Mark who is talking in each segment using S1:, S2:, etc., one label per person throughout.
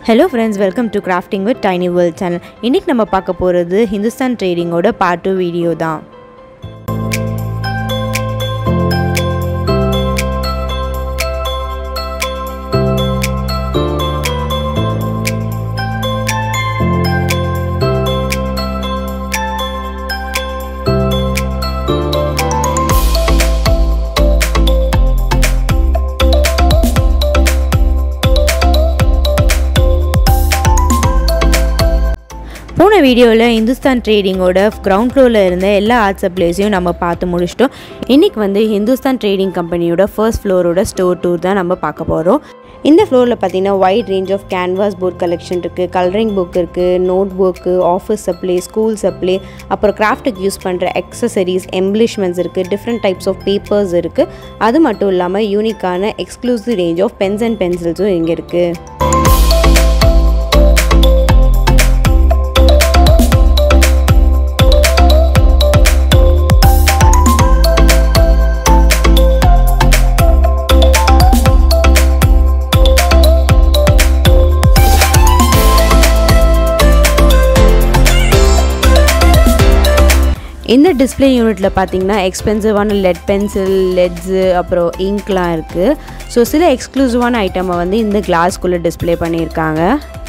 S1: Hello friends welcome to crafting with tiny world channel இன்றைக்கி நம்ம பார்க்க போகிறது ஹிந்துஸ்தான் ட்ரேடிங்கோட பார்ட் டூ வீடியோ தான் போன வீடியோவில் இந்துஸ்தான் ட்ரேடிங்கோட கிரவுண்ட் ஃப்ளோரில் இருந்த எல்லா ஆர்ட் சப்ளைஸையும் நம்ம பார்த்து முடிச்சிட்டோம் இன்றைக்கி வந்து ஹிந்துஸ்தான் ட்ரேடிங் கம்பெனியோட ஃபர்ஸ்ட் ஃப்ளோரோட ஸ்டோர் டூர் தான் நம்ம பார்க்க போகிறோம் இந்த ஃப்ளோரில் பார்த்தீங்கன்னா wide range of canvas board collection இருக்குது கலரிங் புக் இருக்குது note book office supply school supply அப்புறம் கிராஃப்ட்டுக்கு யூஸ் பண்ணுற எக்ஸசரிஸ் எம்ப்ளிஷ்மெண்ட்ஸ் இருக்குது டிஃப்ரெண்ட் டைப்ஸ் ஆஃப் பேப்பர்ஸ் இருக்குது அது மட்டும் இல்லாமல் யூனிக்கான exclusive range of pens and பென்சில்ஸும் இங்கே இருக்குது இந்த டிஸ்பிளே யூனிட்டில் பார்த்தீங்கன்னா எக்ஸ்பென்சிவான லெட் பென்சில் லெட்ஸு அப்புறம் இங்க்லாம் இருக்குது ஸோ சில எக்ஸ்க்ளூசிவான ஐட்டமை வந்து இந்த கிளாஸ்க்குள்ளே டிஸ்பிளே பண்ணியிருக்காங்க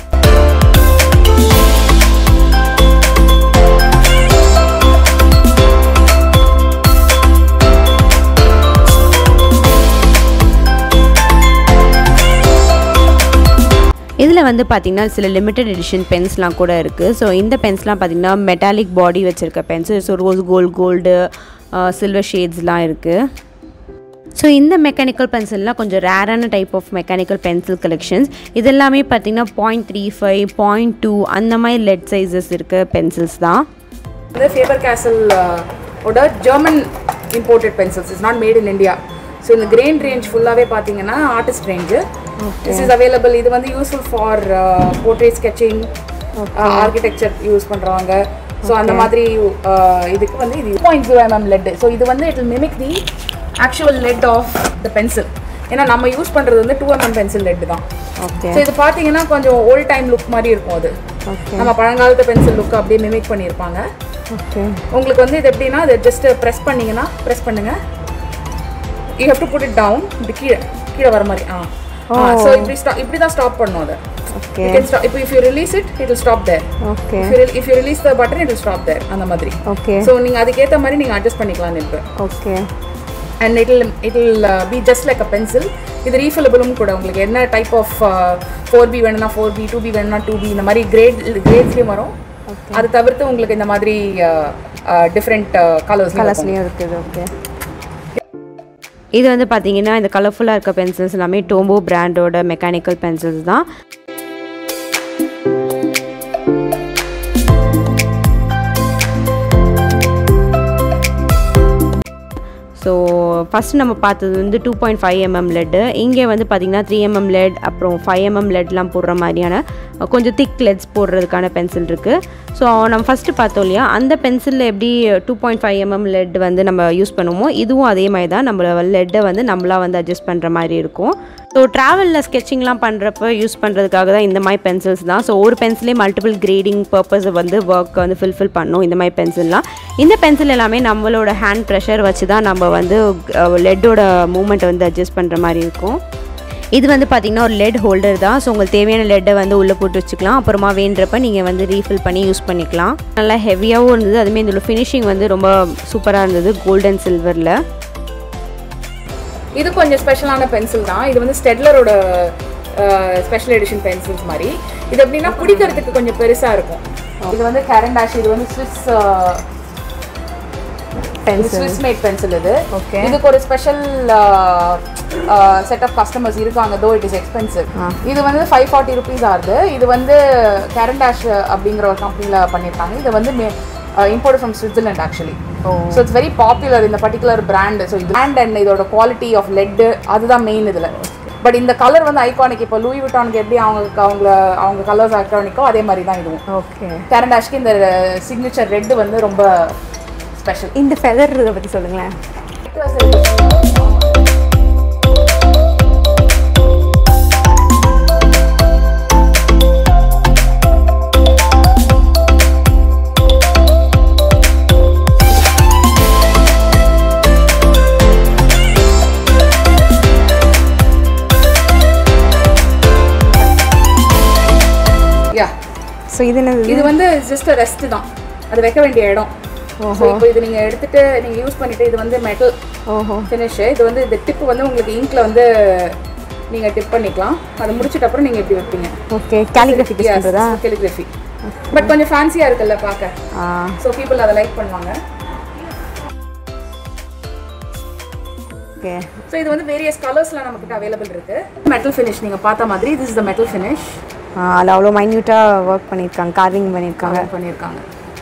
S1: இதில் வந்து பார்த்திங்கன்னா சில லிமிட்டட் எடிஷன் பென்ஸ்லாம் கூட இருக்குது ஸோ இந்த பென்ஸ்லாம் பார்த்திங்கன்னா மெட்டாலிக் பாடி வச்சுருக்க pencil so rose gold gold silver ஷேட்ஸ்லாம் இருக்குது ஸோ இந்த மெக்கானிக்கல் பென்சில்லாம் கொஞ்சம் ரேரான type of mechanical pencil collections இது எல்லாமே பார்த்திங்கன்னா point three five point two அந்த மாதிரி லெட் சைஸஸ் இருக்க பென்சில்ஸ் தான்
S2: வந்து ஃபேபர் கேசல் ஓட German imported pencils is not made in India so இந்த கிரெயின் ரேஞ்ச் ஃபுல்லாகவே பார்த்தீங்கன்னா artist range this is available இது வந்து useful for portrait sketching architecture use பண்ணுறவங்க ஸோ அந்த மாதிரி uh, இதுக்கு வந்து இது point zero mm lead so இது வந்து it mimic the actual lead of the pencil ஏன்னா நம்ம யூஸ் பண்ணுறது வந்து டூ எம்எம் பென்சில் லெட் தான்
S1: ஓகே
S2: ஸோ இது பார்த்தீங்கன்னா கொஞ்சம் ஓல்ட் டைம் லுக் மாதிரி இருக்கும் அது
S1: ஓகே
S2: நம்ம பழங்காலத்து பென்சில் லுக் அப்படியே மிமிக் பண்ணியிருப்பாங்க
S1: ஓகே
S2: உங்களுக்கு வந்து இது எப்படின்னா இது ஜஸ்ட் ப்ரெஸ் பண்ணீங்கன்னா ப்ரெஸ் பண்ணுங்க you have to put it down இப்படி கீழே கீழே வர மாதிரி ஆ ஸோ இப்படி ஸ்டாப் இப்படி தான் ஸ்டாப் பண்ணும் அதை
S1: ஓகே
S2: You can stop இப்போ if you release it it will stop there
S1: okay
S2: if you release the button it will stop there அந்த மாதிரி
S1: ஓகே
S2: ஸோ நீங்கள் அதுக்கேற்ற மாதிரி நீங்கள் அட்ஜஸ்ட் பண்ணிக்கலாம் இப்போ
S1: okay
S2: and it will it will be just like a pencil இது ரீஃபிலபிளும் கூட உங்களுக்கு என்ன டைப் ஆஃப் ஃபோர் பி வேணும்னா ஃபோர் பி டூ பி வேணும்னா டூ பி இந்த மாதிரி கிரேட் கிரேட்ஸ்லேயும் வரும் அது தவிர்த்து உங்களுக்கு இந்த மாதிரி டிஃப்ரெண்ட் கலர்ஸ்
S1: கலர்ஸ்லேயும் இருக்குது ஓகே இது வந்து பார்த்தீங்கன்னா இந்த கலர்ஃபுல்லாக இருக்க பென்சில்ஸ் எல்லாமே டோம்போ பிராண்டோட மெக்கானிக்கல் பென்சில்ஸ் தான் ஸோ ஃபஸ்ட் நம்ம பார்த்தது வந்து two point five mm lead இங்கே வந்து பார்த்திங்கன்னா த்ரீ எம்எம் லெட் அப்புறம் ஃபைவ் எம்எம் லெட்லாம் போடுற மாதிரியான கொஞ்சம் திக் லெட்ஸ் போடுறதுக்கான பென்சில் இருக்குது ஸோ நம்ம ஃபஸ்ட்டு பார்த்தோம் இல்லையா அந்த பென்சிலில் எப்படி two point five mm lead வந்து நம்ம யூஸ் பண்ணுவோமோ இதுவும் அதே மாதிரி தான் நம்ம லெட்டை வந்து நம்மளாக வந்து அட்ஜஸ்ட் பண்ணுற மாதிரி இருக்கும் ஸோ ட்ராவலில் ஸ்கெச்சிங்லாம் பண்ணுறப்ப யூஸ் பண்ணுறதுக்காக தான் இந்த மாதிரி பென்சில்ஸ் தான் ஸோ ஒரு பென்சிலே மல்டிபிள் கிரேடிங் பர்பஸ் வந்து ஒர்க் வந்து ஃபில்ஃபில் பண்ணும் இந்த மாதிரி பென்சில்லாம் இந்த பென்சில் எல்லாமே நம்மளோட ஹேண்ட் ப்ரெஷர் வச்சு தான் நம்ம வந்து லெட்டோட மூமெண்ட்டை வந்து அட்ஜஸ்ட் பண்ணுற மாதிரி இருக்கும் இது வந்து பார்த்திங்கன்னா ஒரு லெட் ஹோல்டர் தான் ஸோ உங்களுக்கு தேவையான லெட்டை வந்து உள்ளே போட்டு வச்சுக்கலாம் அப்புறமா வேண்டுறப்ப நீங்கள் வந்து ரீஃபில் பண்ணி யூஸ் பண்ணிக்கலாம் நல்லா ஹெவியாகவும் இருந்தது அதுமாரி இந்த ஃபினிஷிங் வந்து ரொம்ப சூப்பராக இருந்தது கோல்டன் சில்வரில்
S2: இது கொஞ்சம் ஸ்பெஷலான பென்சில் தான் இது வந்து ஸ்டெட்லரோட ஸ்பெஷல் எடிஷன் பென்சில்ஸ் மாதிரி இது எப்படின்னா பிடிக்கிறதுக்கு கொஞ்சம் பெருசாக இருக்கும் இது வந்து கரண்டாஷ் இது வந்து ஸ்விஸ் ஸ்விஸ் மேட் பென்சில் இது
S1: Okay.
S2: இதுக்கு ஒரு ஸ்பெஷல் செட் ஆஃப் கஸ்டமர்ஸ் இருக்காங்க தோ இட் இஸ் எக்ஸ்பென்சிவ் இது வந்து ஃபைவ் ஃபார்ட்டி ருபீஸ் ஆகுது இது வந்து கேரண்டாஷ் அப்படிங்கிற ஒரு கம்பெனியில் பண்ணியிருக்காங்க இது வந்து import from Switzerland actually so it's very popular இந்த பர்டிகுலர் பிராண்ட் ஸோ இது பிராண்ட் அண்ட் இதோட குவாலிட்டி ஆஃப் லெட்டு அதுதான் மெயின் இதில் பட் இந்த கலர் வந்து ஐகானிக் இப்போ லூயி விட்டானுக்கு எப்படி அவங்க அவங்கள அவங்க கலர்ஸ் ஐகானிக்கோ அதே மாதிரி தான் இதுவும்
S1: ஓகே
S2: கேரண்டாஷ்க்கு இந்த சிக்னேச்சர் ரெட் வந்து ரொம்ப ஸ்பெஷல்
S1: இந்த ஃபெதர் இதை பற்றி சொல்லுங்களேன் ஸோ இது என்னது
S2: இது வந்து ஜஸ்ட் ரெஸ்ட் தான் அது வைக்க வேண்டிய இடம் ஸோ இப்போ இது நீங்கள் எடுத்துட்டு நீங்கள் யூஸ் பண்ணிட்டு இது வந்து மெட்டல்
S1: ஓஹோ
S2: ஃபினிஷ் இது வந்து இந்த டிப் வந்து உங்களுக்கு இங்க்ல வந்து நீங்கள் டிப் பண்ணிக்கலாம் அது முடிச்சிட்ட அப்புறம் நீங்கள் இப்படி வைப்பீங்க
S1: ஓகே கேலிகிராஃபி பண்ணுறதா
S2: கெலிகிராஃபி பட் கொஞ்சம் ஃபேன்சியாக இருக்குல்ல பார்க்க
S1: ஆ
S2: ஸோ பீப்புள் அதை லைக் பண்ணுவாங்க
S1: ஓகே
S2: ஸோ இது வந்து வேரியஸ் கலர்ஸ்லாம் நம்மக்கிட்ட அவைலபிள் இருக்கு மெட்டல் ஃபினிஷ் நீங்கள் பார்த்த மாதிரி this is the metal finish
S1: அதில் அவ்வளோ மைன்யூட்டாக ஒர்க் பண்ணியிருக்காங்க கார்விங் பண்ணியிருக்காங்க
S2: பண்ணியிருக்காங்க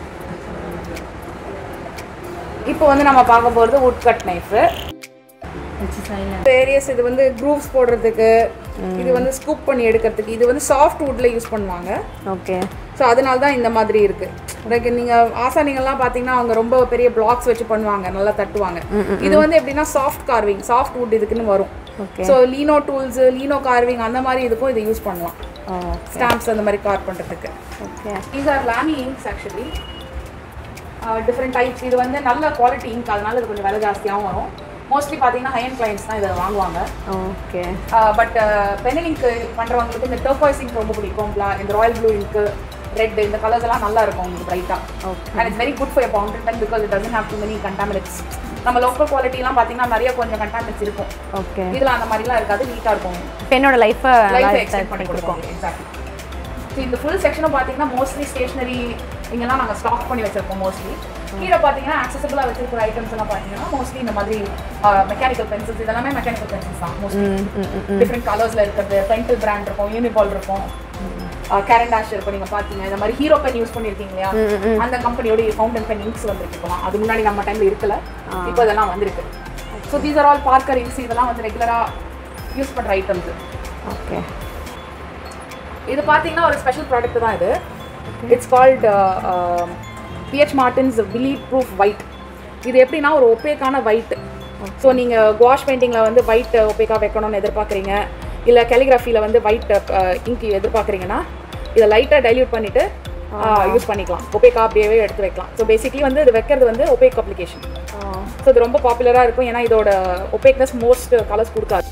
S2: இப்போ வந்து நம்ம பார்க்க போகிறது வுட் கட் நைஃபு வேரியஸ் இது வந்து க்ரூவ்ஸ் போடுறதுக்கு இது வந்து ஸ்கூப் பண்ணி எடுக்கிறதுக்கு இது வந்து சாஃப்ட் வுட்ல யூஸ் பண்ணுவாங்க
S1: ஓகே
S2: ஸோ அதனால தான் இந்த மாதிரி இருக்கு லைக் நீங்கள் ஆசானிங்கெல்லாம் பார்த்தீங்கன்னா அவங்க ரொம்ப பெரிய பிளாக்ஸ் வச்சு பண்ணுவாங்க நல்லா தட்டுவாங்க இது வந்து எப்படின்னா சாஃப்ட் கார்விங் சாஃப்ட் வுட் இதுக்குன்னு வரும்
S1: okay
S2: so lino tools lino carving அந்த மாதிரி இதுக்கும் இதை யூஸ் பண்ணலாம்
S1: ஓ
S2: ஸ்டாம்ப்ஸ் அந்த மாதிரி கார் பண்ணுறதுக்கு
S1: okay
S2: these are Lamy inks actually different types இது வந்து நல்ல குவாலிட்டி இங்க் அதனால இது கொஞ்சம் விலை ஜாஸ்தியாகவும் வரும் மோஸ்ட்லி பார்த்தீங்கன்னா ஹையன் கிளைண்ட்ஸ் தான் இதை வாங்குவாங்க
S1: ஓகே
S2: பட் பென்னிங் இங்க் பண்ணுறவங்களுக்கு இந்த டர்பாய்ஸ் இங்க் ரொம்ப பிடிக்கும் bla- இந்த ராயல் ப்ளூ இங்க்கு ரெட் இந்த கலர்ஸ் எல்லாம் நல்லா இருக்கும் உங்களுக்கு பிரைட்டாக
S1: okay
S2: and it's very good for fountain pen because it doesn't have too many contaminants நம்ம லோக்கல் குவாலிட்டிலாம் பார்த்தீங்கன்னா நிறைய கொஞ்சம் கண்டாமினேட்ஸ் இருக்கும்
S1: ஓகே
S2: இதில் அந்த மாதிரிலாம் இருக்காது நீட்டாக இருக்கும்
S1: பெண்ணோட லைஃப்பை
S2: லைஃப் எக்ஸ்டெண்ட் பண்ணி கொடுக்கும் எக்ஸாக்ட்லி ஸோ இந்த ஃபுல் செக்ஷனும் பார்த்தீங்கன்னா மோஸ்ட்லி ஸ்டேஷனரி இங்கெல்லாம் நாங்கள் ஸ்டாக் பண்ணி வச்சிருப்போம் மோஸ்ட்லி கீழே பார்த்தீங்கன்னா accessible-ஆ வச்சிருக்கிற ஐட்டம்ஸ் எல்லாம் பார்த்தீங்கன்னா மோஸ்ட்லி இந்த மாதிரி மெக்கானிக்கல் பென்சில்ஸ் இதெல்லாமே மெக்கானிக்கல் பென்சில்ஸ் தான் மோஸ்ட்லி டிஃப்ரெண்ட் கலர்ஸில் இருக்கிறது பென்சில் பிராண்ட் இருக்கும் யூனிபால் இருக்கும் கேரண்டாஷ் இருக்கும் நீங்கள் பார்த்தீங்க இந்த மாதிரி ஹீரோ பென் யூஸ் பண்ணியிருக்கீங்க இல்லையா அந்த கம்பெனியோட ஃபவுண்டன் பென் இங்க்ஸ் வந்திருக்கு இப்போலாம் அது முன்னாடி நம்ம டைமில் இருக்கல இப்போ இதெல்லாம் வந்திருக்கு so these are all Parker inks இதெல்லாம் வந்து ரெகுலராக யூஸ் பண்ணுற ஐட்டம்ஸ்
S1: ஓகே
S2: இது பார்த்தீங்கன்னா ஒரு ஸ்பெஷல் ப்ராடக்ட் தான் இது it's called P H Martin's bleed proof white இது எப்படின்னா ஒரு ஒப்பேக்கான ஒயிட் ஸோ நீங்கள் வாஷ் பெயிண்டிங்கில் வந்து ஒயிட் ஒப்பேக்காக வைக்கணும்னு எதிர்பார்க்குறீங்க இல்லை கலிகிராஃபியில் வந்து ஒயிட் இங்க் எதிர்பார்க்குறீங்கன்னா இதை லைட்டாக டைல்யூட் பண்ணிவிட்டு யூஸ் பண்ணிக்கலாம் ஒப்பேக்கா அப்படியே எடுத்து வைக்கலாம் ஸோ பேசிக்லி வந்து இது வைக்கிறது வந்து ஒப்பேக் அப்ளிகேஷன் ஸோ இது ரொம்ப பாப்புலராக இருக்கும் ஏன்னா இதோட ஒப்பேக்னஸ் மோஸ்ட் கலர்ஸ் கொடுக்காது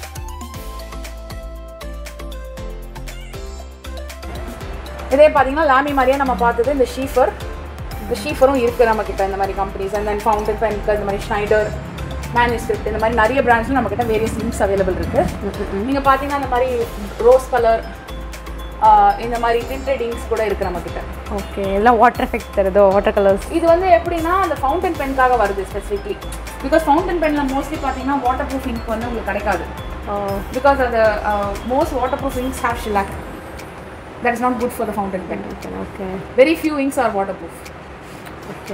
S2: இதே பார்த்தீங்கன்னா லாமி மாதிரியே நம்ம பார்த்தது இந்த ஷீஃபர் இந்த ஷீஃபரும் இருக்குது நம்மக்கிட்ட இந்த மாதிரி கம்பெனிஸ் அண்ட் தென் ஃபவுண்டன் பென்க்கு இந்த மாதிரி ஸ்னைடர் மேனுஸ்கிரிப்ட் இந்த மாதிரி நிறைய பிராண்ட்ஸும் நம்மக்கிட்ட வேரியஸ் லிங்க்ஸ் அவைலபிள் இருக்குது நீங்கள் பார்த்தீங்கன்னா இந்த மாதிரி ரோஸ் கலர் இந்த மாதிரி tinted inks கூட இருக்குது நம்மக்கிட்ட
S1: ஓகே எல்லாம் வாட்டர் எஃபெக்ட் தருதோ வாட்டர் கலர்ஸ்
S2: இது வந்து எப்படின்னா அந்த ஃபவுண்டன் பென்காக வருது ஸ்பெசிஃபிக்லி பிகாஸ் ஃபவுண்டன் பெனில் மோஸ்ட்லி பார்த்தீங்கன்னா வாட்டர் ப்ரூஃப் இங்க் வந்து உங்களுக்கு கிடைக்காது பிகாஸ் அந்த most water proof inks have shellac that is not good for the fountain pen
S1: okay
S2: very few inks are water proof
S1: okay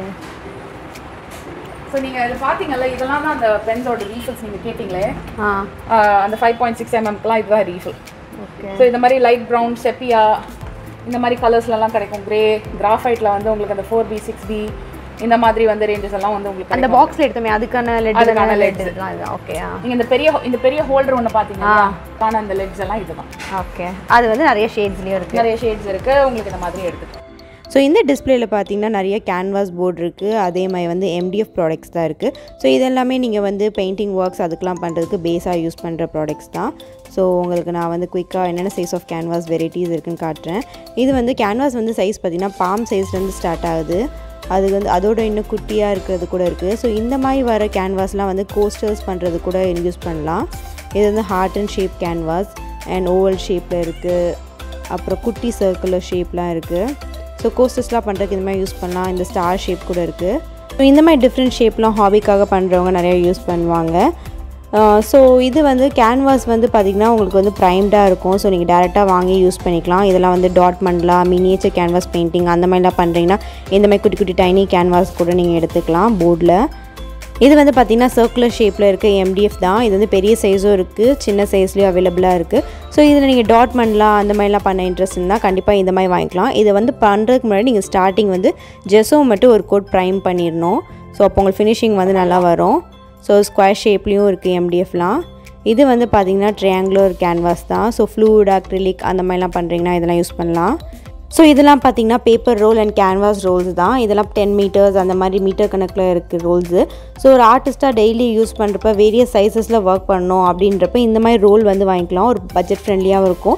S2: so நீங்கள் இது பார்த்தீங்கல்ல இதெல்லாம் தான் அந்த பென்ஸோட ரீஃபில்ஸ் நீங்கள் கேட்டிங்களே
S1: ஆ
S2: ஆஹ் அந்த ஃபைவ் பாயிண்ட் சிக்ஸ் எம்எம்க்குலாம் இதுதான் ரீஃபில்
S1: ஓகே
S2: ஸோ இந்த மாதிரி லைட் ப்ரௌன் செப்பியா இந்த மாதிரி கலர்ஸ்லலாம் கிடைக்கும் கிரே கிராஃபைட்டில் வந்து உங்களுக்கு அந்த ஃபோர் பி சிக்ஸ் பி இந்த மாதிரி வந்து ரேஞ்சஸ் எல்லாம் வந்து உங்களுக்கு
S1: அந்த பாக்ஸில் எடுத்தோமே அதுக்கான லெட்
S2: அதுக்கான
S1: லெட்
S2: lids.
S1: இதெல்லாம் இது ஓகே ஆ
S2: நீங்கள் இந்த பெரிய இந்த பெரிய ஹோல்டர் ஒன்று பார்த்தீங்கன்னா காண அந்த லெட்ஸ் எல்லாம் இதுதான்
S1: ஓகே அது வந்து நிறைய ஷேட்ஸ்லேயும் இருக்குது
S2: நிறைய ஷேட்ஸ் இருக்குது உங்களுக்கு இந்த மாதிரி எடுத்துக்கலாம்
S3: ஸோ இந்த டிஸ்பிளேல பார்த்தீங்கன்னா நிறைய கேன்வாஸ் போர்டு இருக்குது அதே மாதிரி வந்து எம்டிஎஃப் ப்ராடக்ட்ஸ் தான் இருக்குது ஸோ இதெல்லாமே நீங்கள் வந்து பெயிண்டிங் ஒர்க்ஸ் அதுக்கெலாம் பண்ணுறதுக்கு பேஸாக யூஸ் பண்ணுற ப்ராடக்ட்ஸ் தான் ஸோ உங்களுக்கு நான் வந்து குயிக்காக என்னென்ன சைஸ் ஆஃப் கேன்வாஸ் வெரைட்டிஸ் இருக்குன்னு காட்டுறேன் இது வந்து கேன்வாஸ் வந்து சைஸ் பார்த்தீங்கன்னா பாம் சைஸ்லேருந்து ஸ்டார்ட் ஆகுது அது வந்து அதோட இன்னும் குட்டியாக இருக்கிறது கூட இருக்குது ஸோ இந்த மாதிரி வர கேன்வாஸ்லாம் வந்து கோஸ்டர்ஸ் பண்ணுறது கூட யூஸ் பண்ணலாம் இது வந்து heart and shape canvas and oval ஷேப்பில் இருக்குது அப்புறம் குட்டி சர்க்குலர் ஷேப்லாம் இருக்குது ஸோ கோஸ்டர்ஸ்லாம் பண்ணுறதுக்கு இந்த மாதிரி யூஸ் பண்ணலாம் இந்த ஸ்டார் ஷேப் கூட இருக்குது ஸோ இந்த மாதிரி டிஃப்ரெண்ட் ஷேப்லாம் ஹாபிக்காக பண்ணுறவங்க நிறைய யூஸ் பண்ணுவாங்க ஸோ இது வந்து கேன்வாஸ் வந்து பார்த்திங்கன்னா உங்களுக்கு வந்து ப்ரைம்டாக இருக்கும் ஸோ நீங்கள் டேரெக்டாக வாங்கி யூஸ் பண்ணிக்கலாம் இதெல்லாம் வந்து டாட் பண்ணலாம் மினியேச்சர் கேன்வாஸ் பெயிண்டிங் அந்த மாதிரிலாம் பண்ணுறீங்கன்னா இந்த மாதிரி குட்டி குட்டி டைனி கேன்வாஸ் கூட நீங்கள் எடுத்துக்கலாம் போர்டில் இது வந்து பார்த்திங்கன்னா சர்க்குலர் ஷேப்பில் இருக்க எம்டிஎஃப் தான் இது வந்து பெரிய சைஸும் இருக்குது சின்ன சைஸ்லேயும் அவைலபிளாக இருக்குது ஸோ இதில் நீங்கள் டாட் பண்ணலாம் அந்த மாதிரிலாம் பண்ண இன்ட்ரெஸ்ட் இருந்தால் கண்டிப்பாக இந்த மாதிரி வாங்கிக்கலாம் இதை வந்து பண்ணுறதுக்கு முன்னாடி நீங்கள் ஸ்டார்டிங் வந்து ஜெஸோ மட்டும் ஒரு கோட் ப்ரைம் பண்ணிடணும் ஸோ அப்போ உங்களுக்கு ஃபினிஷிங் வந்து நல்லா வரும் ஸோ ஸ்கொயர் ஷேப்லேயும் இருக்குது எம்டிஎஃப்லாம் இது வந்து பார்த்திங்கன்னா ட்ரையாங்குலர் கேன்வாஸ் தான் ஸோ ஃப்ளூட் அக்ரிலிக் அந்த மாதிரிலாம் பண்ணுறீங்கன்னா இதெல்லாம் யூஸ் பண்ணலாம் ஸோ இதெல்லாம் பார்த்தீங்கன்னா paper roll and canvas rolls தான் இதெல்லாம் டென் மீட்டர்ஸ் அந்த மாதிரி மீட்டர் கணக்கில் இருக்குது ரோல்ஸு ஸோ ஒரு ஆர்டிஸ்ட்டாக டெய்லி யூஸ் பண்ணுறப்ப வேரியஸ் சைஸஸில் ஒர்க் பண்ணணும் அப்படின்றப்ப இந்த மாதிரி ரோல் வந்து வாங்கிக்கலாம் ஒரு பட்ஜெட் ஃப்ரெண்ட்லியாகவும் இருக்கும்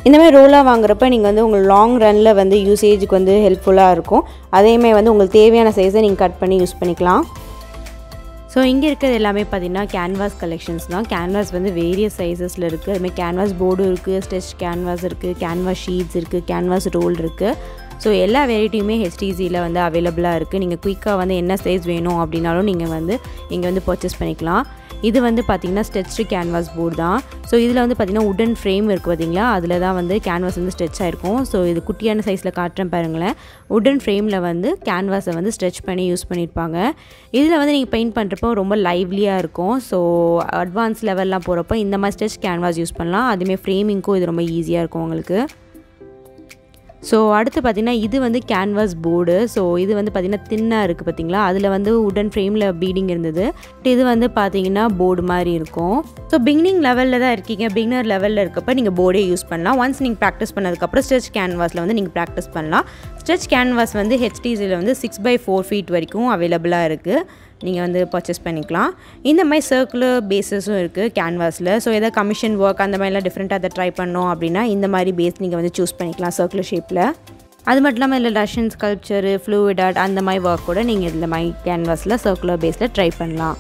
S3: இந்த மாதிரி ரோலாக வாங்குறப்ப நீங்கள் வந்து உங்கள் லாங் ரனில் வந்து யூசேஜுக்கு வந்து ஹெல்ப்ஃபுல்லாக இருக்கும் அதேமாதிரி வந்து உங்களுக்கு தேவையான சைஸை நீங்கள் கட் பண்ணி யூஸ் பண்ணிக்கலாம் ஸோ இங்கே இருக்கிறது எல்லாமே பார்த்தீங்கன்னா கேன்வாஸ் கலெக்ஷன்ஸ் தான் கேன்வாஸ் வந்து வேரியஸ் சைஸஸில் இருக்குது அதுமாதிரி கேன்வாஸ் போர்டும் இருக்குது ஸ்டெச் கேன்வாஸ் இருக்குது கேன்வாஸ் ஷீட்ஸ் இருக்குது கேன்வாஸ் ரோல் இருக்குது ஸோ எல்லா வெரைட்டியுமே ஹெச்டிசியில் வந்து அவைலபிளாக இருக்குது நீங்கள் குயிக்காக வந்து என்ன சைஸ் வேணும் அப்படின்னாலும் நீங்கள் வந்து இங்கே வந்து பர்ச்சேஸ் பண்ணிக்கலாம் இது வந்து பார்த்திங்கன்னா ஸ்டெச்சு கேன்வாஸ் போர்டு தான் ஸோ இதில் வந்து பார்த்திங்கன்னா உடன் ஃப்ரேம் இருக்குது பார்த்தீங்களா அதில் தான் வந்து கேன்வாஸ் வந்து ஸ்ட்ரெச் ஆகிருக்கும் ஸோ இது குட்டியான சைஸில் காட்டுறேன் பாருங்களேன் உடன் ஃப்ரேமில் வந்து கேன்வாஸை வந்து ஸ்ட்ரெச் பண்ணி யூஸ் பண்ணியிருப்பாங்க இதில் வந்து நீங்கள் பெயிண்ட் பண்ணுறப்போ ரொம்ப லைவ்லியாக இருக்கும் ஸோ அட்வான்ஸ் லெவல்லாம் போகிறப்போ இந்த மாதிரி ஸ்ட்ரெச் கேன்வாஸ் யூஸ் பண்ணலாம் அதுமாதிரி ஃப்ரேமிங்க்கும் இது ரொம்ப ஈஸியாக இருக்கும் உங்களுக்கு ஸோ அடுத்து பார்த்திங்கன்னா இது வந்து கேன்வாஸ் போர்டு ஸோ இது வந்து பார்த்திங்கன்னா தின்னாக இருக்குது பார்த்தீங்களா அதில் வந்து உடன் ஃப்ரேமில் பீடிங் இருந்தது இது வந்து பார்த்திங்கன்னா போர்டு மாதிரி இருக்கும் ஸோ பிகினிங் லெவலில் தான் இருக்கீங்க பிகினர் லெவலில் இருக்கப்போ நீங்கள் போர்டே யூஸ் பண்ணலாம் ஒன்ஸ் நீங்கள் ப்ராக்டிஸ் பண்ணதுக்கப்புறம் ஸ்ட்ரெச் கேன்வாஸில் வந்து நீங்கள் ப்ராக்டிஸ் பண்ணலாம் ஸ்ட்ரெச் கேன்வாஸ் வந்து ஹெச்டிசியில் வந்து சிக்ஸ் பை ஃபோர் ஃபீட் வரைக்கும் அவைலபிளாக இருக்குது நீங்கள் வந்து பர்ச்சேஸ் பண்ணிக்கலாம் இந்த மாதிரி சர்க்குலர் பேஸஸும் இருக்குது கேன்வாஸில் ஸோ எதாவது கமிஷன் ஒர்க் அந்த மாதிரிலாம் டிஃப்ரெண்ட்டாக அதை ட்ரை பண்ணோம் அப்படின்னா இந்த மாதிரி பேஸ் நீங்கள் வந்து சூஸ் பண்ணிக்கலாம் சர்க்குலர் ஷேப்பில் அது மட்டும் இல்லாமல் இதில் ரஷ்யன் ஸ்கல்ப்சரு ஃப்ளூவிட் ஆர்ட் அந்த மாதிரி ஒர்க் கூட நீங்கள் இந்த மாதிரி கேன்வாஸில் சர்க்குலர் பேஸில் ட்ரை பண்ணலாம்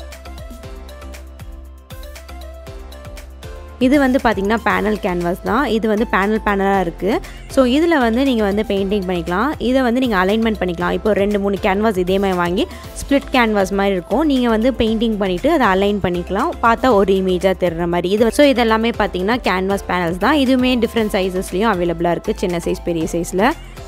S3: இது வந்து பார்த்திங்கன்னா பேனல் கேன்வாஸ் தான் இது வந்து பேனல் பேனலாக இருக்குது ஸோ இதில் வந்து நீங்கள் வந்து பெயிண்டிங் பண்ணிக்கலாம் இதை வந்து நீங்கள் அலைன்மெண்ட் பண்ணிக்கலாம் இப்போ ரெண்டு மூணு கேன்வாஸ் இதே மாதிரி வாங்கி ஸ்ப்ளிட் கேன்வாஸ் மாதிரி இருக்கும் நீங்கள் வந்து பெயிண்டிங் பண்ணிவிட்டு அதை அலைன் பண்ணிக்கலாம் பார்த்தா ஒரு இமேஜாக தெரிற மாதிரி இது ஸோ இதெல்லாமே பார்த்தீங்கன்னா கேன்வாஸ் பேனல்ஸ் தான் இதுவுமே டிஃப்ரெண்ட் சைஸஸ்லேயும் அவைலபிளாக இருக்குது சின்ன சைஸ் பெரிய சைஸில்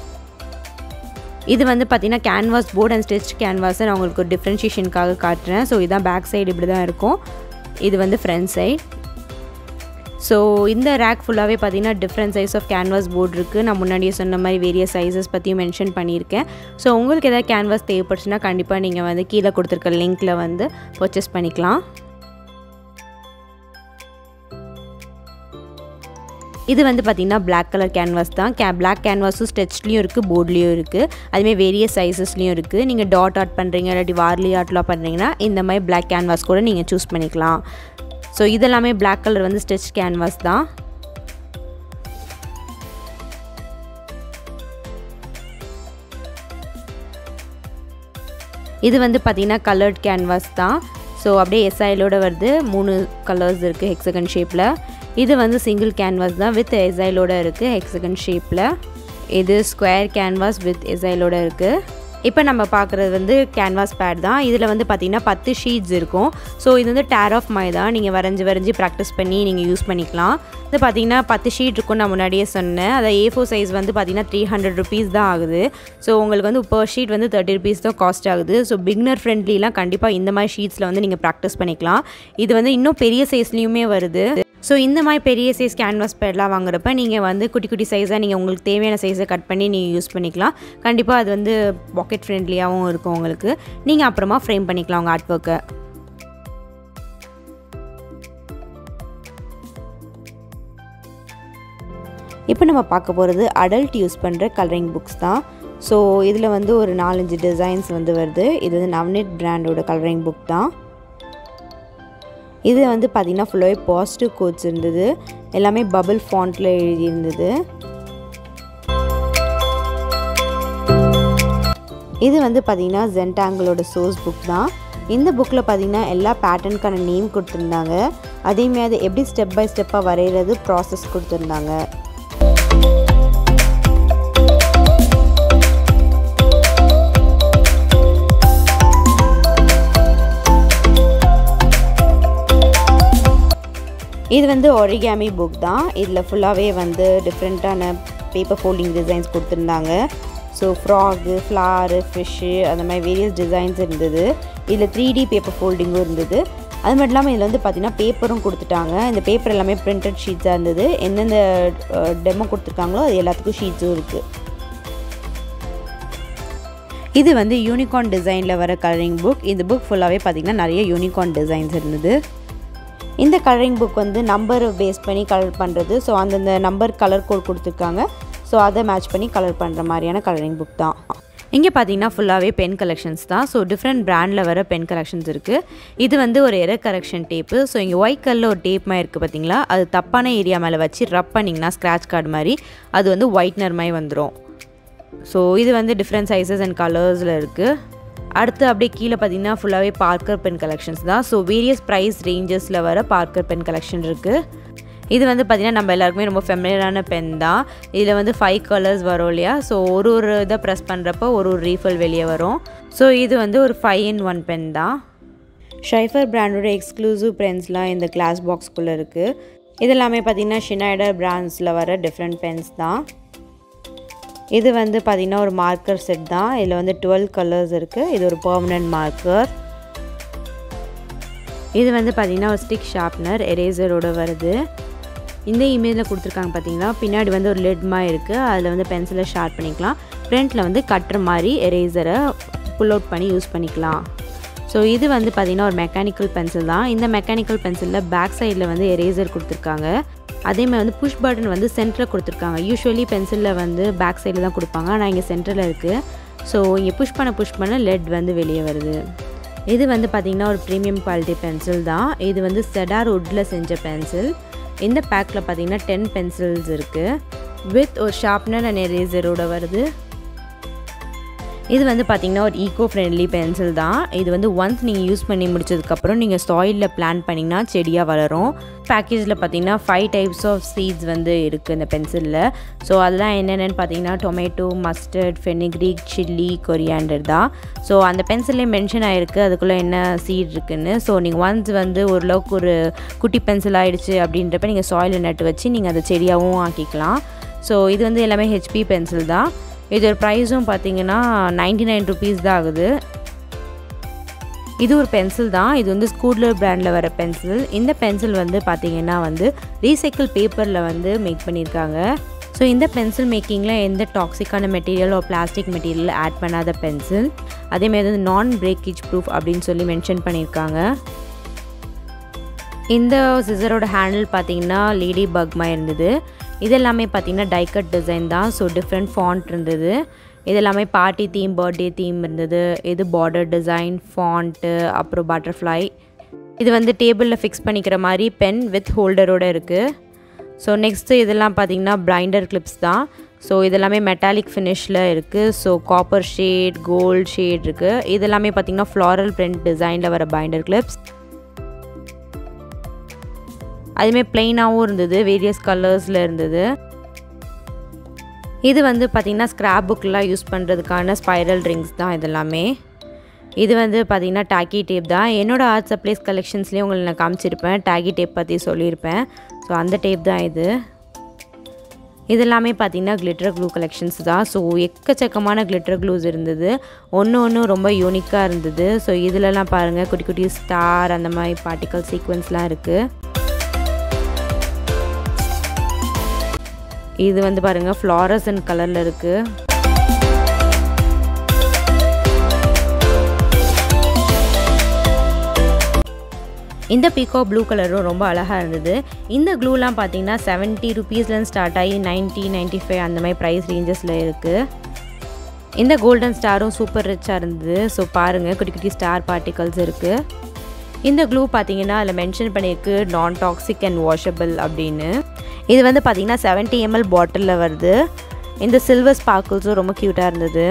S3: இது வந்து பார்த்திங்கன்னா கேன்வாஸ் போர்ட் அண்ட் ஸ்டிச் கேன்வாஸை நான் உங்களுக்கு டிஃப்ரென்ஷியேஷனுக்காக காட்டுறேன் ஸோ இதான் பேக் சைடு இப்படி தான் இருக்கும் இது வந்து ஃப்ரண்ட் சைட் ஸோ இந்த ரேக் ஃபுல்லாகவே பார்த்தீங்கன்னா different size of canvas board இருக்குது நான் முன்னாடியே சொன்ன மாதிரி வேரியஸ் சைஸஸ் பற்றியும் மென்ஷன் பண்ணியிருக்கேன் ஸோ உங்களுக்கு எதாவது கேன்வாஸ் தேவைப்படுச்சுன்னா கண்டிப்பாக நீங்கள் வந்து கீழே கொடுத்துருக்க லிங்க்கில் வந்து பர்ச்சேஸ் பண்ணிக்கலாம் இது வந்து பார்த்திங்கன்னா பிளாக் கலர் கேன்வாஸ் தான் கே பிளாக் கேன்வாஸும் ஸ்டெச்லேயும் இருக்குது போர்ட்லேயும் இருக்குது அதுமாதிரி வேரியஸ் சைஸஸ்லேயும் இருக்குது நீங்கள் டாட் ஆர்ட் பண்ணுறீங்க இல்லாட்டி வார்லி ஆர்ட்லாம் பண்ணுறீங்கன்னா இந்த மாதிரி பிளாக் கேன்வாஸ் கூட நீங்கள் சூஸ் பண்ணிக்கலாம் ஸோ இதெல்லாமே பிளாக் கலர் வந்து ஸ்டெச் கேன்வாஸ் தான் இது வந்து பார்த்திங்கன்னா கலர்ட் கேன்வாஸ் தான் ஸோ அப்படியே எஸ்ஐலோட வருது மூணு கலர்ஸ் இருக்குது ஹெக்ஸகன் ஷேப்பில் இது வந்து சிங்கிள் கேன்வாஸ் தான் வித் எஸ்ஐலோட இருக்குது ஹெக்ஸகன் ஷேப்பில் இது ஸ்கொயர் கேன்வாஸ் வித் எஸ்ஐலோட இருக்குது இப்போ நம்ம பார்க்குறது வந்து கேன்வாஸ் பேட் தான் இதில் வந்து பார்த்திங்கன்னா பத்து ஷீட்ஸ் இருக்கும் ஸோ இது வந்து டேர் ஆஃப் மை தான் நீங்கள் வரைஞ்சி வரைஞ்சி ப்ராக்டிஸ் பண்ணி நீங்கள் யூஸ் பண்ணிக்கலாம் இது பார்த்திங்கன்னா பத்து ஷீட் இருக்கும் நான் முன்னாடியே சொன்னேன் அதை ஏ ஃபோர் சைஸ் வந்து பார்த்திங்கன்னா த்ரீ ஹண்ட்ரட் ருபீஸ் தான் ஆகுது ஸோ உங்களுக்கு வந்து பர் ஷீட் வந்து தேர்ட்டி ருபீஸ் தான் காஸ்ட் ஆகுது ஸோ பிக்னர் ஃப்ரெண்ட்லிலாம் கண்டிப்பாக இந்த மாதிரி ஷீட்ஸில் வந்து நீங்கள் ப்ராக்டிஸ் பண்ணிக்கலாம் இது வந்து இன்னும் பெரிய சைஸ்லேயுமே வருது ஸோ இந்த மாதிரி பெரிய சைஸ் கேன்வாஸ் பேட்லாம் வாங்குறப்ப நீங்கள் வந்து குட்டி குட்டி சைஸாக நீங்கள் உங்களுக்கு தேவையான சைஸை கட் பண்ணி நீங்கள் யூஸ் பண்ணிக்கலாம் கண்டிப்பாக அது வந்து பாக்கெட் ஃப்ரெண்ட்லியாகவும் இருக்கும் உங்களுக்கு நீங்கள் அப்புறமா ஃப்ரேம் பண்ணிக்கலாம் உங்கள் ஆர்ட் ஒர்க்கை இப்போ நம்ம பார்க்க போகிறது அடல்ட் யூஸ் பண்ணுற கலரிங் புக்ஸ் தான் ஸோ இதில் வந்து ஒரு நாலஞ்சு டிசைன்ஸ் வந்து வருது இது வந்து நவ்னெட் பிராண்டோட கலரிங் புக் தான் இது வந்து பார்த்திங்கன்னா ஃபுல்லாகவே பாசிட்டிவ் கோட்ஸ் இருந்தது எல்லாமே பபிள் ஃபாண்ட்டில் எழுதியிருந்தது இது வந்து பார்த்திங்கன்னா ஜென்டாங்கிளோட சோர்ஸ் புக் தான் இந்த புக்கில் பார்த்திங்கன்னா எல்லா பேட்டர்னுக்கான நேம் கொடுத்துருந்தாங்க அதேமாதிரி அது எப்படி ஸ்டெப் பை ஸ்டெப்பாக வரைகிறது ப்ராசஸ் கொடுத்துருந்தாங்க இது வந்து ஒரிகாமி புக் தான் இதில் ஃபுல்லாகவே வந்து டிஃப்ரெண்ட்டான பேப்பர் ஃபோல்டிங் டிசைன்ஸ் கொடுத்துருந்தாங்க ஸோ ஃப்ராகு ஃப்ளாரு ஃபிஷ்ஷு அந்த மாதிரி வேரியஸ் டிசைன்ஸ் இருந்தது இதில் த்ரீ டி பேப்பர் ஃபோல்டிங்கும் இருந்தது அது மட்டும் இல்லாமல் இதில் வந்து பார்த்திங்கன்னா பேப்பரும் கொடுத்துட்டாங்க இந்த பேப்பர் எல்லாமே பிரிண்டட் ஷீட்ஸாக இருந்தது எந்தெந்த டெமோ கொடுத்துருக்காங்களோ அது எல்லாத்துக்கும் ஷீட்ஸும் இருக்குது இது வந்து யூனிகார்ன் டிசைனில் வர கலரிங் புக் இந்த புக் ஃபுல்லாகவே பார்த்திங்கன்னா நிறைய யூனிகார்ன் டிசைன்ஸ் இருந்தது இந்த கலரிங் புக் வந்து நம்பர் பேஸ் பண்ணி கலர் பண்ணுறது ஸோ அந்தந்த நம்பர் கலர் கோட் கொடுத்துருக்காங்க ஸோ அதை மேட்ச் பண்ணி கலர் பண்ணுற மாதிரியான கலரிங் புக் தான்
S1: இங்கே பார்த்தீங்கன்னா ஃபுல்லாகவே பென் கலெக்ஷன்ஸ் தான் ஸோ டிஃப்ரெண்ட் பிராண்டில் வர பென் கலெக்ஷன்ஸ் இருக்குது இது வந்து ஒரு எரர் கரெக்ஷன் டேப்பு ஸோ இங்கே ஒயிட் கல்லில் ஒரு டேப் மாதிரி இருக்குது பார்த்தீங்களா அது தப்பான ஏரியா மேலே வச்சு ரப் பண்ணிங்கன்னா ஸ்க்ராட்ச் கார்டு மாதிரி அது வந்து ஒயிட்னர் மாதிரி வந்துடும் ஸோ இது வந்து டிஃப்ரெண்ட் சைஸஸ் அண்ட் கலர்ஸில் இருக்குது அடுத்து அப்படியே கீழே பார்த்தீங்கன்னா ஃபுல்லாகவே பார்க்கர் பென் கலெக்ஷன்ஸ் தான் ஸோ வேரியஸ் ப்ரைஸ் ரேஞ்சஸில் வர பார்க்கர் பென் கலெக்ஷன் இருக்குது இது வந்து பார்த்திங்கன்னா நம்ம எல்லாருக்குமே ரொம்ப ஃபெமிலியரான பென் தான் இதில் வந்து ஃபைவ் கலர்ஸ் வரும் இல்லையா ஸோ ஒரு ஒரு இதை ப்ரெஸ் பண்ணுறப்போ ஒரு ஒரு ரீஃபில் வெளியே வரும் ஸோ இது வந்து ஒரு ஃபைவ் இன் ஒன் பென் தான்
S3: ஷைஃபர் பிராண்டோட எக்ஸ்க்ளூசிவ் பென்ஸ்லாம் இந்த கிளாஸ் பாக்ஸ்குள்ளே இருக்குது இது எல்லாமே பார்த்திங்கன்னா ஷினைடர் பிராண்ட்ஸில் வர டிஃப்ரெண்ட் பென்ஸ் தான் இது வந்து பார்த்திங்கன்னா ஒரு மார்க்கர் செட் தான் இதில் வந்து டுவெல் கலர்ஸ் இருக்குது இது ஒரு பர்மனன்ட் மார்க்கர்
S1: இது வந்து பார்த்திங்கன்னா ஒரு ஸ்டிக் ஷார்ப்னர் எரேசரோட வருது இந்த இமேஜில் கொடுத்துருக்காங்க பார்த்தீங்கன்னா பின்னாடி வந்து ஒரு லெட் மாதிரி இருக்குது அதில் வந்து பென்சிலை ஷார்ப் பண்ணிக்கலாம் ஃப்ரண்ட்டில் வந்து கட்டுற மாதிரி எரேசரை புல் அவுட் பண்ணி யூஸ் பண்ணிக்கலாம் ஸோ இது வந்து பார்த்திங்கன்னா ஒரு மெக்கானிக்கல் பென்சில் தான் இந்த மெக்கானிக்கல் பென்சிலில் பேக் சைடில் வந்து எரேசர் கொடுத்துருக்காங்க அதே மாதிரி வந்து புஷ் பட்டன் வந்து சென்டரில் கொடுத்துருக்காங்க யூஸ்வலி பென்சிலில் வந்து பேக் சைடில் தான் கொடுப்பாங்க ஆனால் இங்கே சென்டரில் இருக்குது ஸோ இங்கே புஷ் பண்ண புஷ் பண்ண லெட் வந்து வெளியே வருது இது வந்து பார்த்திங்கன்னா ஒரு ப்ரீமியம் குவாலிட்டி பென்சில் தான் இது வந்து செடார் வுட்டில் செஞ்ச பென்சில் இந்த பேக்கில் பார்த்தீங்கன்னா டென் பென்சில்ஸ் இருக்குது வித் ஒரு ஷார்ப்னர் அண்ட் எரேசரோட வருது இது வந்து பார்த்திங்கன்னா ஒரு ஈகோ ஃப்ரெண்ட்லி பென்சில் தான் இது வந்து ஒன்ஸ் நீங்கள் யூஸ் பண்ணி முடிச்சதுக்கப்புறம் நீங்கள் சாயிலில் பிளான் பண்ணிங்கன்னா செடியாக வளரும் பேக்கேஜில் பார்த்தீங்கன்னா ஃபைவ் டைப்ஸ் ஆஃப் சீட்ஸ் வந்து இருக்குது இந்த பென்சிலில் ஸோ அதெல்லாம் என்னென்னு பார்த்தீங்கன்னா tomato mustard fenugreek chilli coriander தான் ஸோ அந்த பென்சில்லே மென்ஷன் ஆகிருக்கு அதுக்குள்ளே என்ன சீட் இருக்குன்னு ஸோ நீங்கள் ஒன்ஸ் வந்து ஓரளவுக்கு ஒரு குட்டி பென்சில் ஆகிடுச்சு அப்படின்றப்ப நீங்கள் சாயிலில் நட்டு வச்சு நீங்கள் அதை செடியாகவும் ஆக்கிக்கலாம் ஸோ இது வந்து எல்லாமே ஹெச்பி பென்சில் தான் இதோட ப்ரைஸும் பார்த்தீங்கன்னா நைன்டி நைன் ருபீஸ் தான் ஆகுது இது ஒரு பென்சில் தான் இது வந்து ஸ்கூட்லர் பிராண்டில் வர பென்சில் இந்த பென்சில் வந்து பார்த்திங்கன்னா வந்து ரீசைக்கிள் பேப்பரில் வந்து மேக் பண்ணியிருக்காங்க ஸோ இந்த பென்சில் மேக்கிங்கில் எந்த டாக்ஸிக்கான மெட்டீரியல் ஒரு பிளாஸ்டிக் மெட்டீரியல் ஆட் பண்ணாத பென்சில் அதேமாதிரி வந்து நான் பிரேக்கேஜ் ப்ரூஃப் அப்படின்னு சொல்லி மென்ஷன் பண்ணியிருக்காங்க இந்த சிசரோட ஹேண்டில் பார்த்தீங்கன்னா லேடி பக்மா இருந்தது இது எல்லாமே பார்த்தீங்கன்னா டைக்கட் டிசைன் தான் ஸோ டிஃப்ரெண்ட் ஃபாண்ட் இருந்தது இது எல்லாமே பார்ட்டி தீம் பர்த்டே தீம் இருந்தது இது பார்டர் டிசைன் ஃபாண்ட்டு அப்புறம் பட்டர்ஃப்ளை இது வந்து டேபிளில் ஃபிக்ஸ் பண்ணிக்கிற மாதிரி பென் வித் ஹோல்டரோடு இருக்குது ஸோ நெக்ஸ்ட்டு இதெல்லாம் பார்த்தீங்கன்னா பிளைண்டர் கிளிப்ஸ் தான் ஸோ இதெல்லாமே மெட்டாலிக் ஃபினிஷில் இருக்குது so copper shade gold shade இருக்குது இதெல்லாமே பார்த்தீங்கன்னா ஃப்ளாரல் பிரிண்ட் டிசைனில் வர பைண்டர் கிளிப்ஸ் அதுமாரி ப்ளெயினாகவும் இருந்தது வேரியஸ் கலர்ஸில் இருந்தது இது வந்து பார்த்திங்கன்னா ஸ்க்ராப் புக்கெலாம் யூஸ் பண்ணுறதுக்கான ஸ்பைரல் ரிங்ஸ் தான் இதெல்லாமே இது வந்து பார்த்திங்கன்னா டாக்கி டேப் தான் என்னோடய ஆர்ட் சப்ளைஸ் கலெக்ஷன்ஸ்லேயும் உங்களை நான் காமிச்சிருப்பேன் டாக்கி டேப் பற்றி சொல்லியிருப்பேன் ஸோ அந்த டேப் தான் இது இது எல்லாமே பார்த்திங்கன்னா கிளிட்டர் க்ளூ கலெக்ஷன்ஸ் தான் ஸோ எக்கச்சக்கமான கிளிட்டர் க்ளூஸ் இருந்தது ஒன்று ஒன்று ரொம்ப யூனிக்காக இருந்தது ஸோ இதிலலாம் பாருங்கள் குட்டி குட்டி ஸ்டார் அந்த மாதிரி பார்ட்டிக்கல் சீக்வன்ஸ்லாம் இருக்குது இது வந்து பாருங்கள் ஃப்ளாரசன் கலரில் இருக்குது இந்த பீக்கோ ப்ளூ கலரும் ரொம்ப அழகாக இருந்தது இந்த க்ளூலாம் பார்த்தீங்கன்னா செவன்ட்டி ருபீஸ்லேருந்து ஸ்டார்ட் ஆகி நைன்ட்டி நைன்ட்டி ஃபைவ் அந்த மாதிரி ப்ரைஸ் ரேஞ்சஸில் இருக்குது இந்த கோல்டன் ஸ்டாரும் சூப்பர் ரிச்சாக இருந்தது ஸோ பாருங்கள் குட்டி குட்டி ஸ்டார் பார்ட்டிகல்ஸ் இருக்குது இந்த க்ளூ பார்த்தீங்கன்னா அதில் மென்ஷன் பண்ணியிருக்கு நான் டாக்ஸிக் அண்ட் வாஷபிள் அப்படின்னு இது வந்து பார்த்திங்கன்னா செவன்ட்டி எம்எல் பாட்டிலில் வருது இந்த சில்வர் ஸ்பார்க்கிள்ஸும் ரொம்ப க்யூட்டாக இருந்தது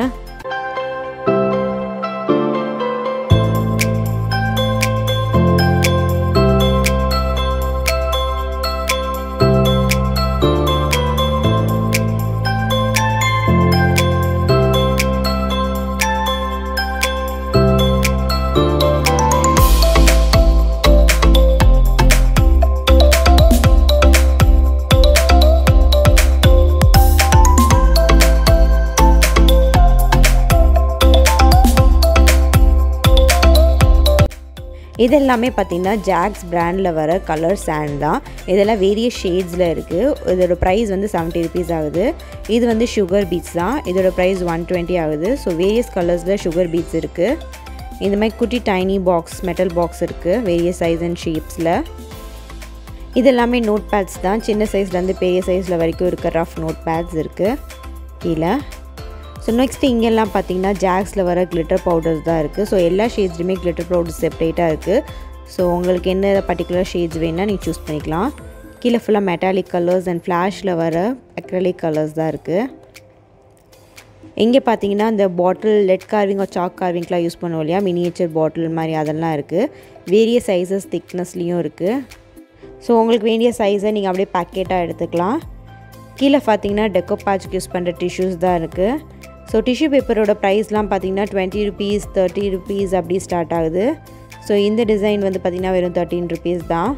S3: இது எல்லாமே பார்த்திங்கன்னா ஜாக்ஸ் பிராண்டில் வர கலர் சாண்ட் தான் இதெல்லாம் வேரியஸ் ஷேட்ஸில் இருக்குது இதோட ப்ரைஸ் வந்து செவன்ட்டி ருபீஸ் ஆகுது இது வந்து சுகர் பீட்ஸ் தான் இதோட ப்ரைஸ் ஒன் டுவெண்ட்டி ஆகுது ஸோ வேரியஸ் கலர்ஸில் சுகர் பீட்ஸ் இருக்குது இந்த மாதிரி குட்டி டைனி பாக்ஸ் மெட்டல் பாக்ஸ் இருக்குது வேரியஸ் சைஸ் அண்ட் ஷேப்ஸில் இது எல்லாமே நோட் பேட்ஸ் தான் சின்ன சைஸ்லேருந்து பெரிய சைஸில் வரைக்கும் இருக்க ரஃப் நோட் பேட்ஸ் இருக்குது கீழே ஸோ நெக்ஸ்ட் இங்கெல்லாம் பார்த்தீங்கன்னா ஜாக்ஸில் வர கிளிட்டர் பவுடர்ஸ் தான் இருக்குது ஸோ எல்லா ஷேட்ஸ்லையுமே கிளிட்டர் பவுடர் செப்பரேட்டாக இருக்குது ஸோ உங்களுக்கு என்ன பர்டிகுலர் ஷேட்ஸ் வேணால் நீங்கள் சூஸ் பண்ணிக்கலாம் கீழே ஃபுல்லாக மெட்டாலிக் கலர்ஸ் அண்ட் ஃப்ளாஷில் வர அக்ரலிக் கலர்ஸ் தான் இருக்குது இங்கே பார்த்தீங்கன்னா இந்த பாட்டில் லெட் கார்விங் சாக் கார்விங்க்கெலாம் யூஸ் பண்ணுவோம் இல்லையா மினியேச்சர் பாட்டில் மாதிரி அதெல்லாம் இருக்குது வேரிய சைஸஸ் திக்னஸ்லேயும் இருக்குது ஸோ உங்களுக்கு வேண்டிய சைஸை நீங்கள் அப்படியே பேக்கெட்டாக எடுத்துக்கலாம் கீழே பார்த்தீங்கன்னா டெக்கோ பேட்ச்க்கு யூஸ் பண்ணுற டிஷ்யூஸ் தான் இருக்குது ஸோ டிஷ்யூ பேப்பரோட ப்ரைஸ்லாம் பார்த்தீங்கன்னா டுவெண்ட்டி ருபீஸ் தேர்ட்டி ருபீஸ் அப்படி ஸ்டார்ட் ஆகுது ஸோ இந்த டிசைன் வந்து பார்த்திங்கன்னா வெறும் தேர்ட்டின் ருபீஸ் தான்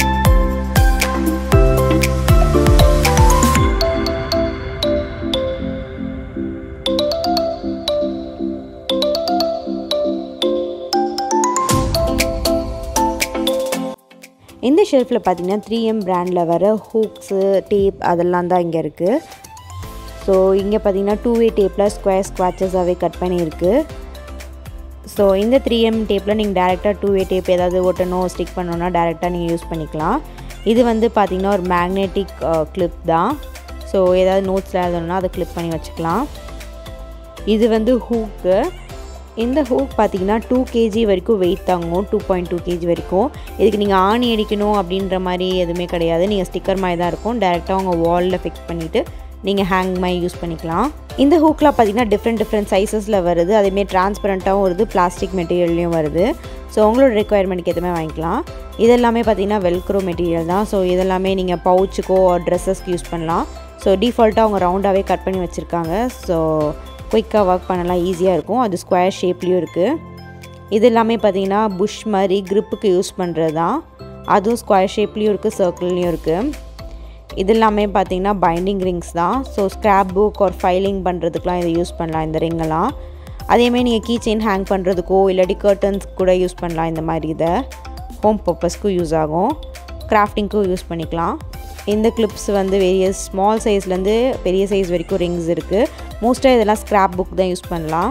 S3: இந்த ஷெல்ஃபில் பார்த்தீங்கன்னா த்ரீ எம் பிராண்டில் வர ஹூக்ஸு டேப் அதெல்லாம் தான் இங்கே இருக்குது ஸோ இங்கே பார்த்தீங்கன்னா டூ வே டேப்பில் ஸ்கொயர் ஸ்க்வாச்சஸாகவே கட் பண்ணியிருக்கு ஸோ இந்த த்ரீ எம் டேப்பில் நீங்கள் டேரெக்டாக டூ வே டேப் ஏதாவது ஒட்டணும் ஸ்டிக் பண்ணணுன்னா டேரெக்டாக நீங்கள் யூஸ் பண்ணிக்கலாம் இது வந்து பார்த்திங்கன்னா ஒரு மேக்னெட்டிக் கிளிப் தான் ஸோ ஏதாவது நோட்ஸில் எழுதணும்னா அதை கிளிப் பண்ணி வச்சுக்கலாம் இது வந்து ஹூக்கு இந்த ஹூக் பார்த்தீங்கன்னா டூ கேஜி வரைக்கும் வெயிட் தாங்கும் டூ பாயிண்ட் டூ கேஜி வரைக்கும் இதுக்கு நீங்கள் ஆணி அடிக்கணும் அப்படின்ற மாதிரி எதுவுமே கிடையாது நீங்கள் ஸ்டிக்கர் மாதிரி தான் இருக்கும் டேரெக்டாக உங்கள் வாலில் ஃபிக்ஸ் பண்ணிவிட்டு நீங்கள் ஹேங் மாதிரி யூஸ் பண்ணிக்கலாம் இந்த ஹூக்லாம் பார்த்தீங்கன்னா டிஃப்ரெண்ட் டிஃப்ரெண்ட் சைஸஸில் வருது அதேமாரி டிரான்ஸ்பரண்ட்டாகவும் வருது பிளாஸ்டிக் மெட்டீரியல்லையும் வருது ஸோ உங்களோட ரெக்குயர்மெண்ட்க்கு எதுவுமே வாங்கிக்கலாம் இதெல்லாமே பார்த்தீங்கன்னா வெல்க்ரோ மெட்டீரியல் தான் ஸோ இதெல்லாமே நீங்கள் பவுச்சுக்கோ ட்ரெஸ்ஸஸ்க்கு யூஸ் பண்ணலாம் ஸோ டிஃபால்ட்டாக அவங்க ரவுண்டாகவே கட் பண்ணி வச்சுருக்காங்க ஸோ குயிக்காக ஒர்க் பண்ணலாம் ஈஸியாக இருக்கும் அது ஸ்கொயர் ஷேப்லேயும் இருக்குது இது எல்லாமே பார்த்தீங்கன்னா புஷ் மாதிரி க்ரிப்புக்கு யூஸ் பண்ணுறது தான் அதுவும் ஸ்கொயர் ஷேப்லேயும் இருக்குது சர்க்கிள்லேயும் இருக்குது இது எல்லாமே பார்த்தீங்கன்னா பைண்டிங் ரிங்ஸ் தான் ஸோ ஸ்க்ராப் புக் ஒரு ஃபைலிங் பண்ணுறதுக்குலாம் இதை யூஸ் பண்ணலாம் இந்த ரிங்கெல்லாம் அதேமாதிரி நீங்கள் கீ செயின் ஹேங் பண்ணுறதுக்கோ இல்லாட்டி கர்டன்ஸ் கூட யூஸ் பண்ணலாம் இந்த மாதிரி இதை ஹோம் பர்பஸ்க்கும் யூஸ் ஆகும் கிராஃப்டிங்க்கும் யூஸ் பண்ணிக்கலாம் இந்த கிளிப்ஸ் வந்து வேரியஸ் ஸ்மால் சைஸ்லேருந்து பெரிய சைஸ் வரைக்கும் ரிங்ஸ் இருக்குது மோஸ்ட்டாக இதெல்லாம் ஸ்க்ராப் புக் தான் யூஸ் பண்ணலாம்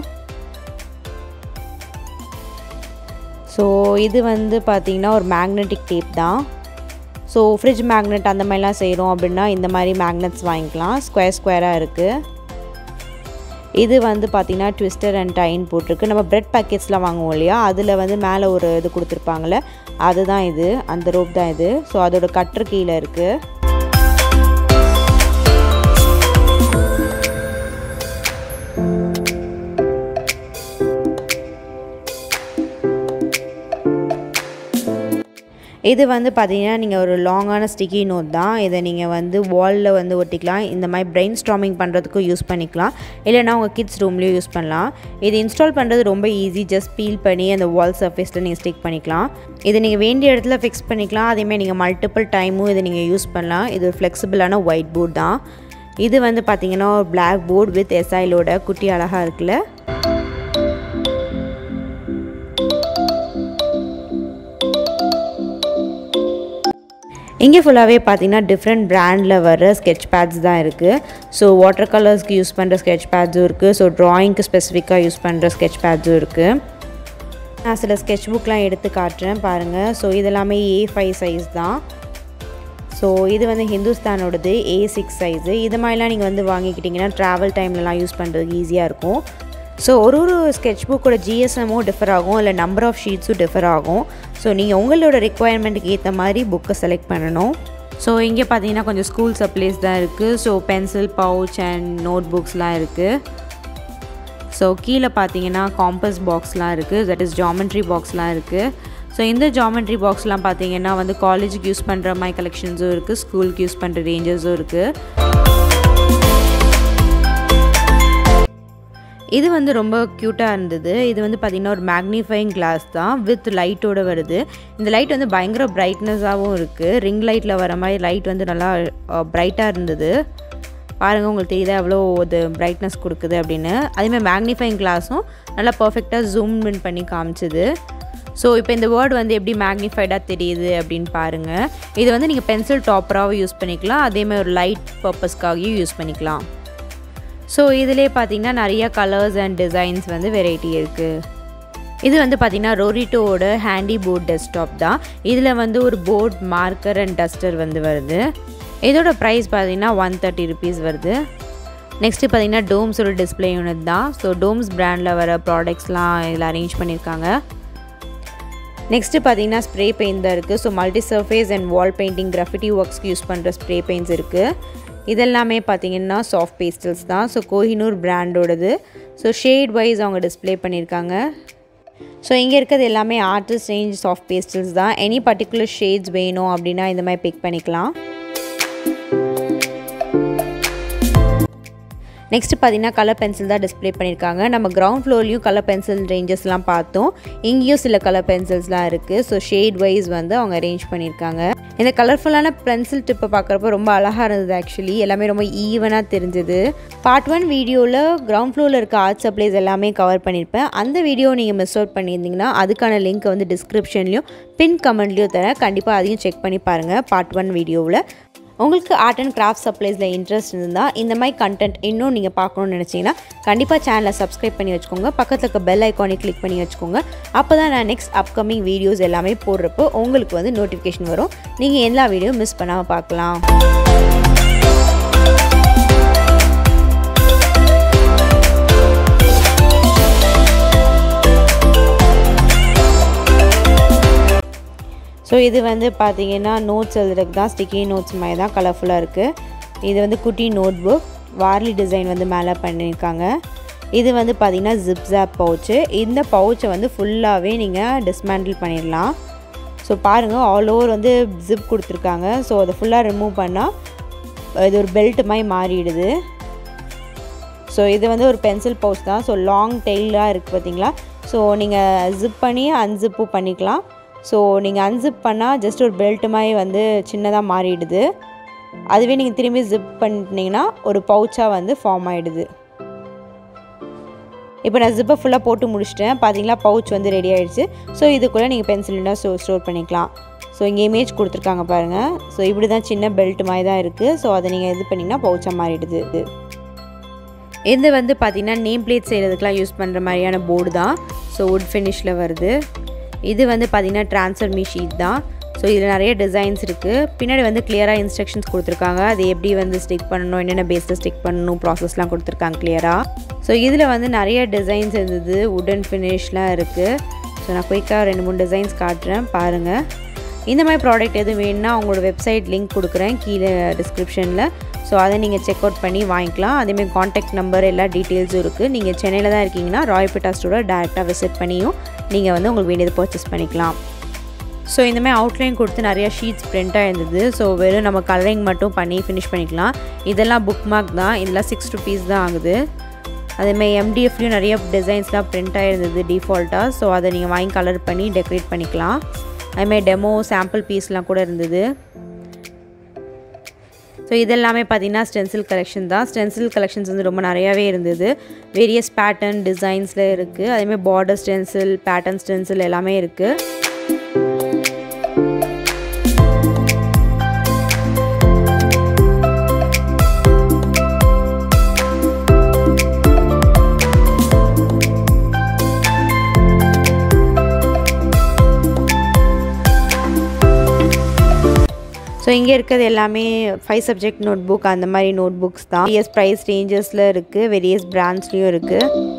S3: ஸோ இது வந்து பார்த்திங்கன்னா ஒரு மேக்னெட்டிக் டேப் தான் ஸோ ஃப்ரிட்ஜ் மேக்னெட் அந்த மாதிரிலாம் செய்கிறோம் அப்படின்னா இந்த மாதிரி மேக்னெட்ஸ் வாங்கிக்கலாம் ஸ்கொயர் ஸ்கொயராக இருக்குது இது வந்து பார்த்திங்கன்னா ட்விஸ்டர் அண்ட் டைன் போட்டிருக்கு நம்ம ப்ரெட் பேக்கெட்ஸ்லாம் வாங்குவோம் இல்லையா அதில் வந்து மேலே ஒரு இது கொடுத்துருப்பாங்களே அதுதான் இது அந்த ரோப் தான் இது ஸோ அதோட கட்டுற கீழே இருக்குது இது வந்து பார்த்தீங்கன்னா நீங்கள் ஒரு லாங்கான ஸ்டிக்கி நோட் தான் இதை நீங்கள் வந்து வாலில் வந்து ஒட்டிக்கலாம் இந்த மாதிரி பிரெயின் ஸ்டாமிங் பண்ணுறதுக்கும் யூஸ் பண்ணிக்கலாம் இல்லைனா உங்கள் கிட்ஸ் ரூம்லேயும் யூஸ் பண்ணலாம் இது இன்ஸ்டால் பண்ணுறது ரொம்ப ஈஸி ஜஸ்ட் பீல் பண்ணி அந்த வால் சர்ஃபேஸில் நீங்கள் ஸ்டிக் பண்ணிக்கலாம் இது நீங்கள் வேண்டிய இடத்துல ஃபிக்ஸ் பண்ணிக்கலாம் அதேமாதிரி நீங்கள் மல்டிபிள் டைமும் இதை நீங்கள் யூஸ் பண்ணலாம் இது ஒரு ஃப்ளெக்சிபிளான ஒயிட் போர்ட் தான் இது வந்து பார்த்தீங்கன்னா ஒரு பிளாக் போர்ட் வித் எஸ்ஐலோட குட்டி அழகாக இருக்குல்ல இங்கே ஃபுல்லாகவே பார்த்தீங்கன்னா டிஃப்ரெண்ட் பிராண்டில் வர ஸ்கெட்ச் பேட்ஸ் தான் இருக்குது ஸோ வாட்டர் கலர்ஸ்க்கு யூஸ் பண்ணுற ஸ்கெட்ச் பேட்ஸும் இருக்குது ஸோ ட்ராயிங்க்கு ஸ்பெசிஃபிக்காக யூஸ் பண்ணுற ஸ்கெட்ச் பேட்ஸும் இருக்குது நான் சில ஸ்கெட்ச் புக்லாம் எடுத்து காட்டுறேன் பாருங்கள் ஸோ இதெல்லாமே ஏ ஃபைவ் சைஸ் தான் ஸோ இது வந்து ஹிந்துஸ்தானோடது ஏ சிக்ஸ் சைஸு இது மாதிரிலாம் நீங்கள் வந்து வாங்கிக்கிட்டிங்கன்னா ட்ராவல் டைம்லலாம் யூஸ் பண்ணுறதுக்கு ஈஸியாக இருக்கும் ஸோ ஒரு ஒரு ஸ்கெட்ச் புக்கோட ஜிஎஸ்எம்மும் டிஃபர் ஆகும் இல்லை நம்பர் ஆஃப் ஷீட்ஸும் டிஃபர் ஆகும் ஸோ நீங்கள் உங்களோட ரெக்குவயர்மெண்ட்டுக்கு ஏற்ற மாதிரி புக்கை செலக்ட் பண்ணணும் ஸோ இங்கே பார்த்தீங்கன்னா கொஞ்சம் ஸ்கூல் சப்ளைஸ் தான் இருக்குது so pencil pouch and note புக்ஸ்லாம் இருக்குது ஸோ கீழே பார்த்தீங்கன்னா காம்பஸ் பாக்ஸ்லாம் இருக்குது தட் இஸ் ஜாமெண்ட்ரி பாக்ஸ்லாம் இருக்குது ஸோ இந்த ஜாமெண்ட்ரி பாக்ஸ்லாம் பார்த்தீங்கன்னா வந்து காலேஜுக்கு யூஸ் பண்ணுற மாதிரி கலெக்ஷன்ஸும் இருக்குது ஸ்கூலுக்கு யூஸ் பண்ணுற ரேஞ்சஸும் இருக்குது இது வந்து ரொம்ப க்யூட்டாக இருந்தது இது வந்து பார்த்திங்கன்னா ஒரு மேக்னிஃபைங் கிளாஸ் தான் வித் லைட்டோடு வருது இந்த லைட் வந்து பயங்கர பிரைட்னஸாகவும் இருக்குது ரிங் லைட்டில் வர மாதிரி லைட் வந்து நல்லா ப்ரைட்டாக இருந்தது பாருங்கள் உங்களுக்கு தெரியுதா எவ்வளோ இது பிரைட்னஸ் கொடுக்குது அப்படின்னு அதேமாதிரி மேக்னிஃபைங் கிளாஸும் நல்லா பர்ஃபெக்டாக ஜூம் இன் பண்ணி காமிச்சிது ஸோ இப்போ இந்த வேர்டு வந்து எப்படி மேக்னிஃபைடாக தெரியுது அப்படின்னு பாருங்கள் இது வந்து நீங்கள் பென்சில் டாப்பராகவும் யூஸ் பண்ணிக்கலாம் அதேமாதிரி ஒரு லைட் பர்பஸ்க்காகவும் யூஸ் பண்ணிக்கலாம் ஸோ இதிலே பார்த்தீங்கன்னா நிறைய கலர்ஸ் அண்ட் டிசைன்ஸ் வந்து வெரைட்டி இருக்குது இது வந்து பார்த்திங்கன்னா ரோரிட்டோவோட ஹேண்டி போர்ட் டெஸ்க்டாப் தான் இதில் வந்து ஒரு போர்ட் மார்க்கர் அண்ட் டஸ்டர் வந்து வருது இதோட ப்ரைஸ் பார்த்தீங்கன்னா ஒன் தேர்ட்டி ருபீஸ் வருது
S1: நெக்ஸ்ட்டு பார்த்தீங்கன்னா டோம்ஸோட டிஸ்பிளே யூனிட் தான் ஸோ டோம்ஸ் பிராண்டில் வர ப்ராடக்ட்ஸ்லாம் இதில் அரேஞ்ச் பண்ணியிருக்காங்க நெக்ஸ்ட்டு பார்த்தீங்கன்னா ஸ்ப்ரே பெயிண்ட் தான் இருக்குது so multi surface and wall painting graffiti ஒர்க்ஸ்க்கு யூஸ் பண்ணுற ஸ்ப்ரே பெயிண்ட்ஸ் இருக்குது இதெல்லாமே பார்த்தீங்கன்னா சாஃப்ட் பேஸ்டல்ஸ் தான் ஸோ கோஹினூர் பிராண்டோடது ஸோ ஷேட் வைஸ் அவங்க டிஸ்பிளே பண்ணியிருக்காங்க ஸோ இங்கே இருக்கிறது எல்லாமே ஆர்டிஸ்ட் ரேஞ்ச் சாஃப்ட் பேஸ்டல்ஸ் தான் எனி பர்டிகுலர் ஷேட்ஸ் வேணும் அப்படின்னா இந்த மாதிரி பிக் பண்ணிக்கலாம் நெக்ஸ்ட் பார்த்தீங்கன்னா கலர் பென்சில் தான் டிஸ்பிளே பண்ணியிருக்காங்க நம்ம கிரவுண்ட் ஃப்ளோர்லேயும் கலர் பென்சில் ரேஞ்சஸ்லாம் பார்த்தோம் இங்கேயும் சில கலர் பென்சில்ஸ்லாம் இருக்குது ஸோ ஷேட் வைஸ் வந்து அவங்க அரேஞ்ச் பண்ணியிருக்காங்க இந்த கலர்ஃபுல்லான பென்சில் டிப்பை பார்க்குறப்ப ரொம்ப அழகாக இருந்தது ஆக்சுவலி எல்லாமே ரொம்ப ஈவனாக தெரிஞ்சது பார்ட் ஒன் வீடியோவில் கிரவுண்ட் ஃப்ளோரில் இருக்க ஆர்ட் சப்ளைஸ் எல்லாமே கவர் பண்ணியிருப்பேன் அந்த வீடியோ நீங்கள் மிஸ் அவுட் பண்ணியிருந்தீங்கன்னா அதுக்கான லிங்க் வந்து டிஸ்கிரிப்ஷன்லையும் பின் கமெண்ட்லேயும் தரேன் கண்டிப்பாக அதையும் செக் பண்ணி பாருங்கள் பார்ட் ஒன் வீடியோவில் உங்களுக்கு ஆர்ட் அண்ட் கிராஃப்ட் சப்ளைஸில் இன்ட்ரெஸ்ட் இருந்தால் இந்த மாதிரி கண்டென்ட் இன்னும் நீங்கள் பார்க்கணும்னு நினச்சிங்கன்னா கண்டிப்பாக சேனலை சப்ஸ்கிரைப் பண்ணி வச்சுக்கோங்க பக்கத்தில் இருக்க பெல் ஐக்கானை கிளிக் பண்ணி வச்சுக்கோங்க அப்போ தான் நான் நெக்ஸ்ட் அப்கமிங் வீடியோஸ் எல்லாமே போடுறப்போ உங்களுக்கு வந்து நோட்டிஃபிகேஷன் வரும் நீங்கள் எல்லா வீடியோ மிஸ் பண்ணாமல் பார்க்கலாம் ஸோ இது வந்து பார்த்தீங்கன்னா நோட்ஸ் எழுதுறதுக்கு தான் ஸ்டிக்கி நோட்ஸ் மாதிரி தான் கலர்ஃபுல்லாக இருக்குது இது வந்து குட்டி நோட் புக் வார்லி டிசைன் வந்து மேலே பண்ணியிருக்காங்க இது வந்து பார்த்திங்கன்னா ஜிப்ஸாப் பவுச்சு இந்த பவுச்சை வந்து ஃபுல்லாகவே நீங்கள் டிஸ்மேண்டில் பண்ணிடலாம் ஸோ பாருங்கள் ஆல் ஓவர் வந்து ஜிப் கொடுத்துருக்காங்க ஸோ அதை ஃபுல்லாக ரிமூவ் பண்ணால் இது ஒரு பெல்ட் மாதிரி மாறிடுது ஸோ இது வந்து ஒரு பென்சில் பவுச் தான் ஸோ லாங் டெய்லாக இருக்குது பார்த்தீங்களா ஸோ நீங்கள் ஜிப் பண்ணி அன்ஜிப்பும் பண்ணிக்கலாம் ஸோ நீங்கள் அன்சிப் பண்ணால் ஜஸ்ட் ஒரு பெல்ட் மாதிரி வந்து சின்னதாக மாறிடுது அதுவே நீங்கள் திரும்பி ஜிப் பண்ணிட்டீங்கன்னா ஒரு பவுச்சாக வந்து ஃபார்ம் ஆகிடுது இப்போ நான் ஜிப்பை ஃபுல்லாக போட்டு முடிச்சிட்டேன் பார்த்தீங்களா பவுச் வந்து ரெடி ஆகிடுச்சு ஸோ இதுக்குள்ளே நீங்கள் பென்சில்னா ஸ்டோ ஸ்டோர் பண்ணிக்கலாம் ஸோ இங்கே இமேஜ் கொடுத்துருக்காங்க பாருங்கள் ஸோ இப்படி தான் சின்ன பெல்ட் மாதிரி தான் இருக்குது ஸோ அதை நீங்கள் இது பண்ணிங்கன்னா பவுச்சாக மாறிடுது இது வந்து பார்த்திங்கன்னா நேம் பிளேட் செய்கிறதுக்கெலாம் யூஸ் பண்ணுற மாதிரியான போர்டு தான் ஸோ வுட் ஃபினிஷில் வருது இது வந்து பார்த்திங்கன்னா ட்ரான்ஸ்ஃபர் மீ ஷீட் தான் ஸோ இதில் நிறைய டிசைன்ஸ் இருக்குது பின்னாடி வந்து கிளியராக இன்ஸ்ட்ரக்ஷன்ஸ் கொடுத்துருக்காங்க அது எப்படி வந்து ஸ்டிக் பண்ணணும் என்னென்ன பேஸில் ஸ்டிக் பண்ணணும் ப்ராசஸ்லாம் கொடுத்துருக்காங்க கிளியராக ஸோ இதில் வந்து நிறைய டிசைன்ஸ் இருந்தது உடன் ஃபினிஷ்லாம் இருக்குது ஸோ நான் குயிக்காக ரெண்டு மூணு டிசைன்ஸ் காட்டுறேன் பாருங்கள் இந்த மாதிரி ப்ராடக்ட் எதுவும் வேணும்னா அவங்களோட வெப்சைட் லிங்க் கொடுக்குறேன் கீழே டிஸ்கிரிப்ஷனில் ஸோ அதை நீங்கள் செக் அவுட் பண்ணி வாங்கிக்கலாம் அதேமாதிரி காண்டாக்ட் நம்பர் எல்லா டீட்டெயில்ஸும் இருக்குது நீங்கள் சென்னையில் தான் இருக்கீங்கன்னா ராயல்பேட்டா ஸ்டோரை டேரெக்டாக விசிட் பண்ணியும் நீங்கள் வந்து உங்களுக்கு வேண்டியது பர்ச்சேஸ் பண்ணிக்கலாம் ஸோ இந்தமாதிரி அவுட்லைன் கொடுத்து நிறையா ஷீட்ஸ் பிரிண்ட்டாக இருந்தது ஸோ வெறும் நம்ம கலரிங் மட்டும் பண்ணி ஃபினிஷ் பண்ணிக்கலாம் இதெல்லாம் புக் மார்க் தான் இதெல்லாம் சிக்ஸ் ருபீஸ் தான் ஆகுது அதேமாதிரி எம்டிஎஃப்லேயும் நிறைய டிசைன்ஸ்லாம் பிரிண்ட்டாக இருந்தது டிஃபால்ட்டாக ஸோ அதை நீங்கள் வாங்கி கலர் பண்ணி டெக்கரேட் பண்ணிக்கலாம் அதுமாதிரி டெமோ சாம்பிள் பீஸ்லாம் கூட இருந்தது ஸோ இதெல்லாமே பார்த்தீங்கன்னா ஸ்டென்சில் கலெக்ஷன் தான் ஸ்டென்சில் கலெக்ஷன்ஸ் வந்து ரொம்ப நிறையாவே இருந்தது வேரியஸ் பேட்டர்ன் டிசைன்ஸில் இருக்குது அதேமாதிரி பார்டர் ஸ்டென்சில் பேட்டர்ன் ஸ்டென்சில் எல்லாமே இருக்குது ஸோ இங்கே இருக்கிறது எல்லாமே ஃபைவ் சப்ஜெக்ட் நோட் புக் அந்த மாதிரி நோட் புக்ஸ் தான் வேரியஸ் ப்ரைஸ் ரேஞ்சஸில் இருக்குது வேரியஸ் பிராண்ட்ஸ்லேயும் இருக்குது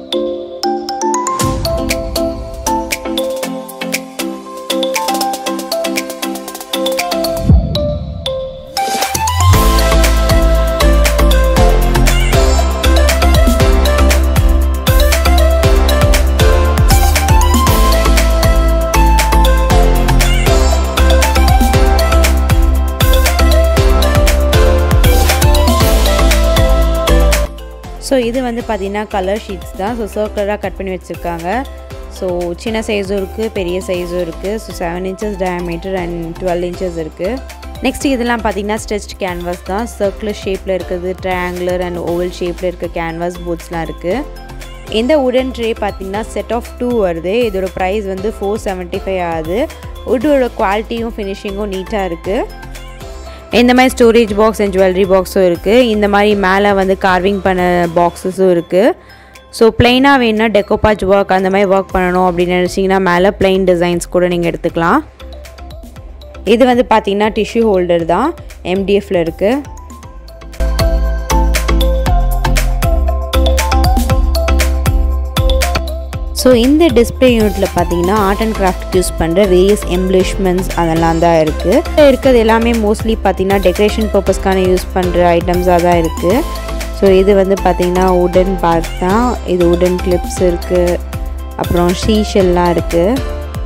S1: ஸோ இது வந்து பார்த்திங்கன்னா கலர் ஷீட்ஸ் தான் ஸோ சர்க்குலராக கட் பண்ணி வச்சுருக்காங்க ஸோ சின்ன சைஸும் இருக்குது பெரிய சைஸும் இருக்குது so seven inches diameter and twelve inches இருக்குது நெக்ஸ்ட் இதெல்லாம் பார்த்தீங்கன்னா ஸ்ட்ரெச்ட் கேன்வாஸ் தான் சர்க்குலர் ஷேப்பில் இருக்குது ட்ரையாங்குலர் அண்ட் ஓவல் ஷேப்பில் இருக்க கேன்வாஸ் போட்ஸ்லாம் இருக்குது இந்த உடன் ட்ரே பார்த்தீங்கன்னா செட் ஆஃப் டூ வருது இதோட ப்ரைஸ் வந்து ஃபோர் செவன்ட்டி ஃபைவ் ஆகுது வுட்டோட குவாலிட்டியும் ஃபினிஷிங்கும் நீட்டாக இருக்குது இந்த மாதிரி ஸ்டோரேஜ் பாக்ஸ் அண்ட் ஜுவல்லரி பாக்ஸும் இருக்குது இந்த மாதிரி மேலே வந்து கார்விங் பண்ண பாக்ஸஸும் இருக்குது ஸோ பிளெயினாக வேணுன்னா டெக்கோபாச் ஒர்க் அந்த மாதிரி ஒர்க் பண்ணணும் அப்படின்னு நினச்சிங்கன்னா மேலே பிளெயின் டிசைன்ஸ் கூட நீங்கள் எடுத்துக்கலாம் இது வந்து பார்த்தீங்கன்னா டிஷ்யூ ஹோல்டர் தான் எம்டிஎஃப்ல இருக்குது
S3: ஸோ இந்த டிஸ்பிளே யூனிட்டில் பார்த்தீங்கன்னா ஆர்ட் அண்ட் கிராஃப்ட் யூஸ் பண்ணுற வேரியஸ் எம்ப்ளிஷ்மெண்ட்ஸ் அதெல்லாம் தான் இருக்குது இருக்கிறது எல்லாமே மோஸ்ட்லி பார்த்தீங்கன்னா டெக்கரேஷன் பர்பஸ்க்கான யூஸ் பண்ணுற ஐட்டம்ஸாக தான் இருக்குது ஸோ இது வந்து பார்த்திங்கன்னா உடன் பார்க் தான் இது உடன் கிளிப்ஸ் இருக்குது அப்புறம் ஷீஷெல்லாம் இருக்குது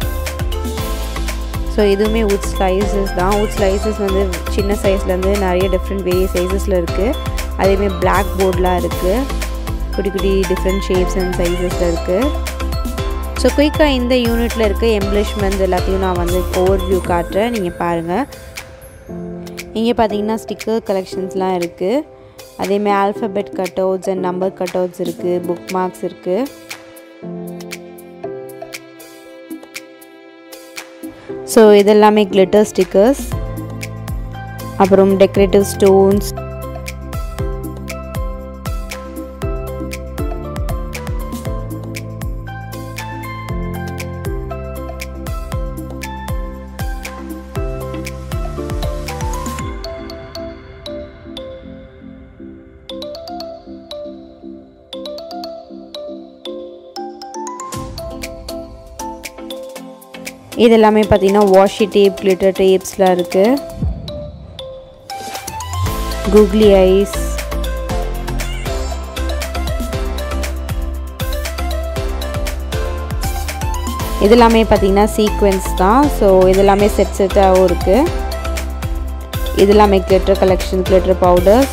S3: ஸோ இதுவுமே உட் ஸ்லைசஸ் தான் உட் ஸ்லைசஸ் வந்து சின்ன சைஸ்லேருந்து நிறைய டிஃப்ரெண்ட் வேரியஸ் சைஸஸில் இருக்குது அதேமாதிரி பிளாக் போர்ட்லாம் இருக்குது குட்டி குட்டி டிஃப்ரெண்ட் ஷேப்ஸ் அண்ட் சைஸஸில் இருக்குது ஸோ குயிக்காக இந்த யூனிட்டில் இருக்க எம்ப்ளிஷ்மெண்ட்ஸ் எல்லாத்தையும் நான் வந்து ஓவர் வியூ காட்டுறேன் நீங்கள் பாருங்கள் இங்கே பார்த்தீங்கன்னா ஸ்டிக்கர் கலெக்ஷன்ஸ்லாம் இருக்குது அதேமாதிரி alphabet cut outs and number cut outs இருக்குது புக் மார்க்ஸ் இருக்குது ஸோ இதெல்லாமே கிளிட்டர் ஸ்டிக்கர்ஸ் அப்புறம் டெக்கரேட்டிவ் ஸ்டோன்ஸ் இது எல்லாமே பார்த்தீங்கன்னா வாஷி டேப் கிளிட்டர் டேப்ஸ்லாம் இருக்குது கூகுளி ஐஸ் இது எல்லாமே பார்த்தீங்கன்னா சீக்வென்ஸ் தான் ஸோ இது எல்லாமே செட் செட்டாகவும் இருக்குது இது எல்லாமே கிளிட்டர் கலெக்ஷன் கிளிட்டர் பவுடர்ஸ்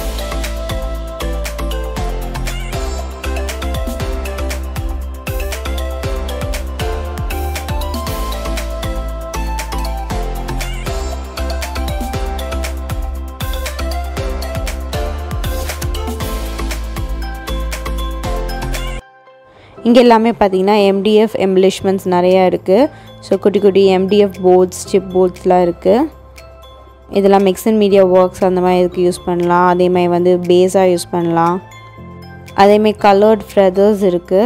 S3: இங்கே எல்லாமே பார்த்தீங்கன்னா எம்டிஎஃப் எம்ப்ளிஷ்மெண்ட்ஸ் நிறையா இருக்குது ஸோ குட்டி குட்டி எம்டிஎஃப் போர்ட்ஸ் சிப் போர்ட்ஸ்லாம் இருக்குது இதெல்லாம் மிக்ஸ் அண்ட் மீடியா ஒர்க்ஸ் அந்த மாதிரி இதுக்கு யூஸ் பண்ணலாம் அதே மாதிரி வந்து பேஸாக யூஸ் பண்ணலாம் அதேமாதிரி கலர்ட் ஃப்ரெதர்ஸ் இருக்குது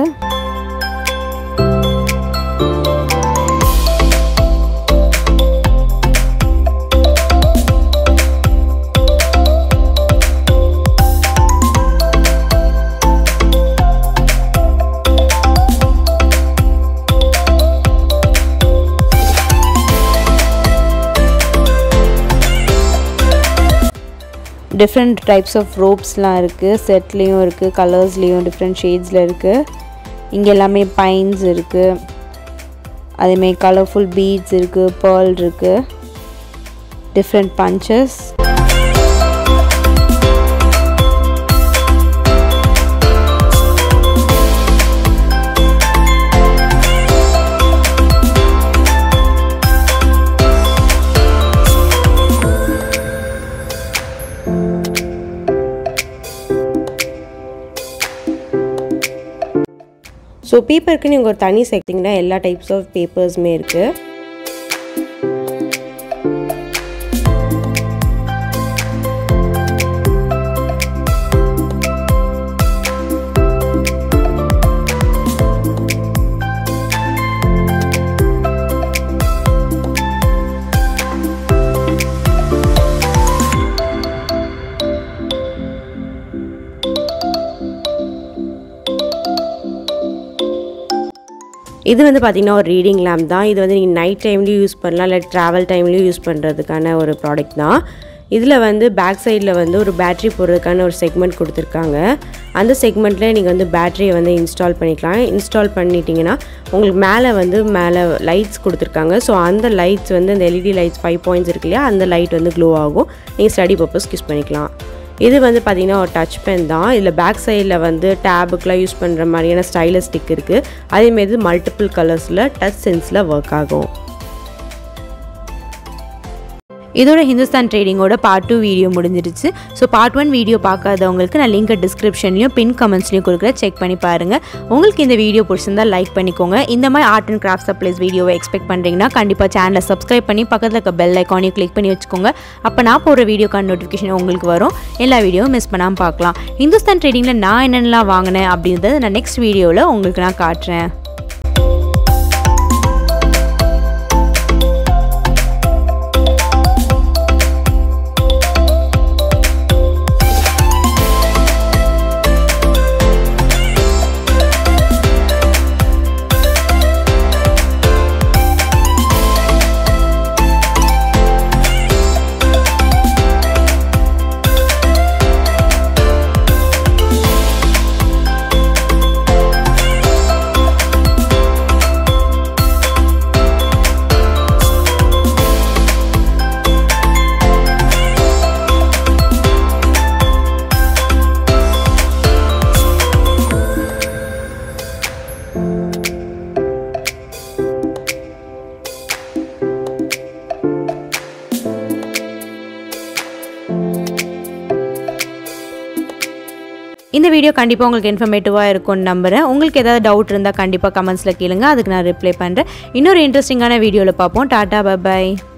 S3: டிஃப்ரெண்ட் டைப்ஸ் ஆஃப் ரோப்ஸ்லாம் இருக்குது செட்லேயும் இருக்குது கலர்ஸ்லேயும் டிஃப்ரெண்ட் ஷேட்ஸில் இருக்குது இங்கே எல்லாமே பைன்ஸ் இருக்குது அதேமாரி கலர்ஃபுல் பீட்ஸ் இருக்குது பேர்ல் இருக்குது டிஃப்ரெண்ட் பஞ்சஸ்
S1: ஸோ பேப்பருக்கு நீங்கள் ஒரு தனி செக்டிங்கன்னா எல்லா டைப்ஸ் ஆஃப் பேப்பர்ஸுமே இருக்குது இது வந்து பார்த்திங்கன்னா ஒரு ரீடிங் லேம்ப் தான் இது வந்து நீங்கள் நைட் டைம்லேயும் யூஸ் பண்ணலாம் இல்லை ட்ராவல் டைம்லேயும் யூஸ் பண்ணுறதுக்கான ஒரு ப்ராடக்ட் தான் இதில் வந்து பேக் சைடில் வந்து ஒரு பேட்ரி போடுறதுக்கான ஒரு செக்மெண்ட் கொடுத்துருக்காங்க அந்த செக்மெண்ட்டில் நீங்கள் வந்து பேட்டரியை வந்து இன்ஸ்டால் பண்ணிக்கலாம் இன்ஸ்டால் பண்ணிட்டீங்கன்னா உங்களுக்கு மேலே வந்து மேலே லைட்ஸ் கொடுத்துருக்காங்க ஸோ அந்த லைட்ஸ் வந்து அந்த எல்இடி லைட்ஸ் ஃபைவ் பாயிண்ட்ஸ் இருக்கு இல்லையா அந்த லைட் வந்து க்ளோ ஆகும் நீங்கள் ஸ்டடி பர்பஸ்க்கு யூஸ் பண்ணிக்கலாம் இது வந்து பார்த்திங்கன்னா ஒரு டச் பென் தான் இதில் பேக் சைடில் வந்து டேபுக்கெலாம் யூஸ் பண்ணுற மாதிரியான ஸ்டைலஸ் ஸ்டிக் இருக்குது அதேமாரி மல்டிபிள் கலர்ஸில் டச் சென்ஸில் ஒர்க் ஆகும்
S3: இதோட ஹிந்துஸ்தான் ட்ரேடிங்கோட பார்ட் டூ வீடியோ முடிஞ்சிருச்சு ஸோ பார்ட் ஒன் வீடியோ பார்க்காதவங்களுக்கு நான் லிங்க் டிஸ்கிரிப்ஷன்லையும் பின் கமெண்ட்ஸ்லையும் கொடுக்குறேன் செக் பண்ணி பாருங்கள் உங்களுக்கு இந்த வீடியோ பிடிச்சிருந்தா லைக் பண்ணிக்கோங்க இந்த மாதிரி ஆர்ட் அண்ட் கிராஃப்ட் சப்ளைஸ் வீடியோவை எக்ஸ்பெக்ட் பண்ணுறீங்கன்னா கண்டிப்பாக சேனலை சப்ஸ்கிரைப் பண்ணி பக்கத்தில் இருக்க பெல் ஐக்கானையும் கிளிக் பண்ணி வச்சுக்கோங்க அப்போ நான் போடுற வீடியோக்கான நோட்டிஃபிகேஷன் உங்களுக்கு வரும் எல்லா வீடியோவும் மிஸ் பண்ணாமல் பார்க்கலாம் ஹிந்துஸ்தான் ட்ரேடிங்கில் நான் என்னென்னலாம் வாங்கினேன் அப்படின்றத நான் நெக்ஸ்ட் வீடியோவில் உங்களுக்கு நான் காட்டுறேன்
S1: இந்த வீடியோ கண்டிப்பாக உங்களுக்கு இன்ஃபர்மேட்டிவாக இருக்கும்னு நம்புகிறேன் உங்களுக்கு ஏதாவது டவுட் இருந்தால் கண்டிப்பாக கமெண்ட்ஸில் கேளுங்க அதுக்கு நான் ரிப்ளை பண்ணுறேன் இன்னொரு இன்ட்ரெஸ்டிங்கான வீடியோவில் பார்ப்போம் டாட்டா பை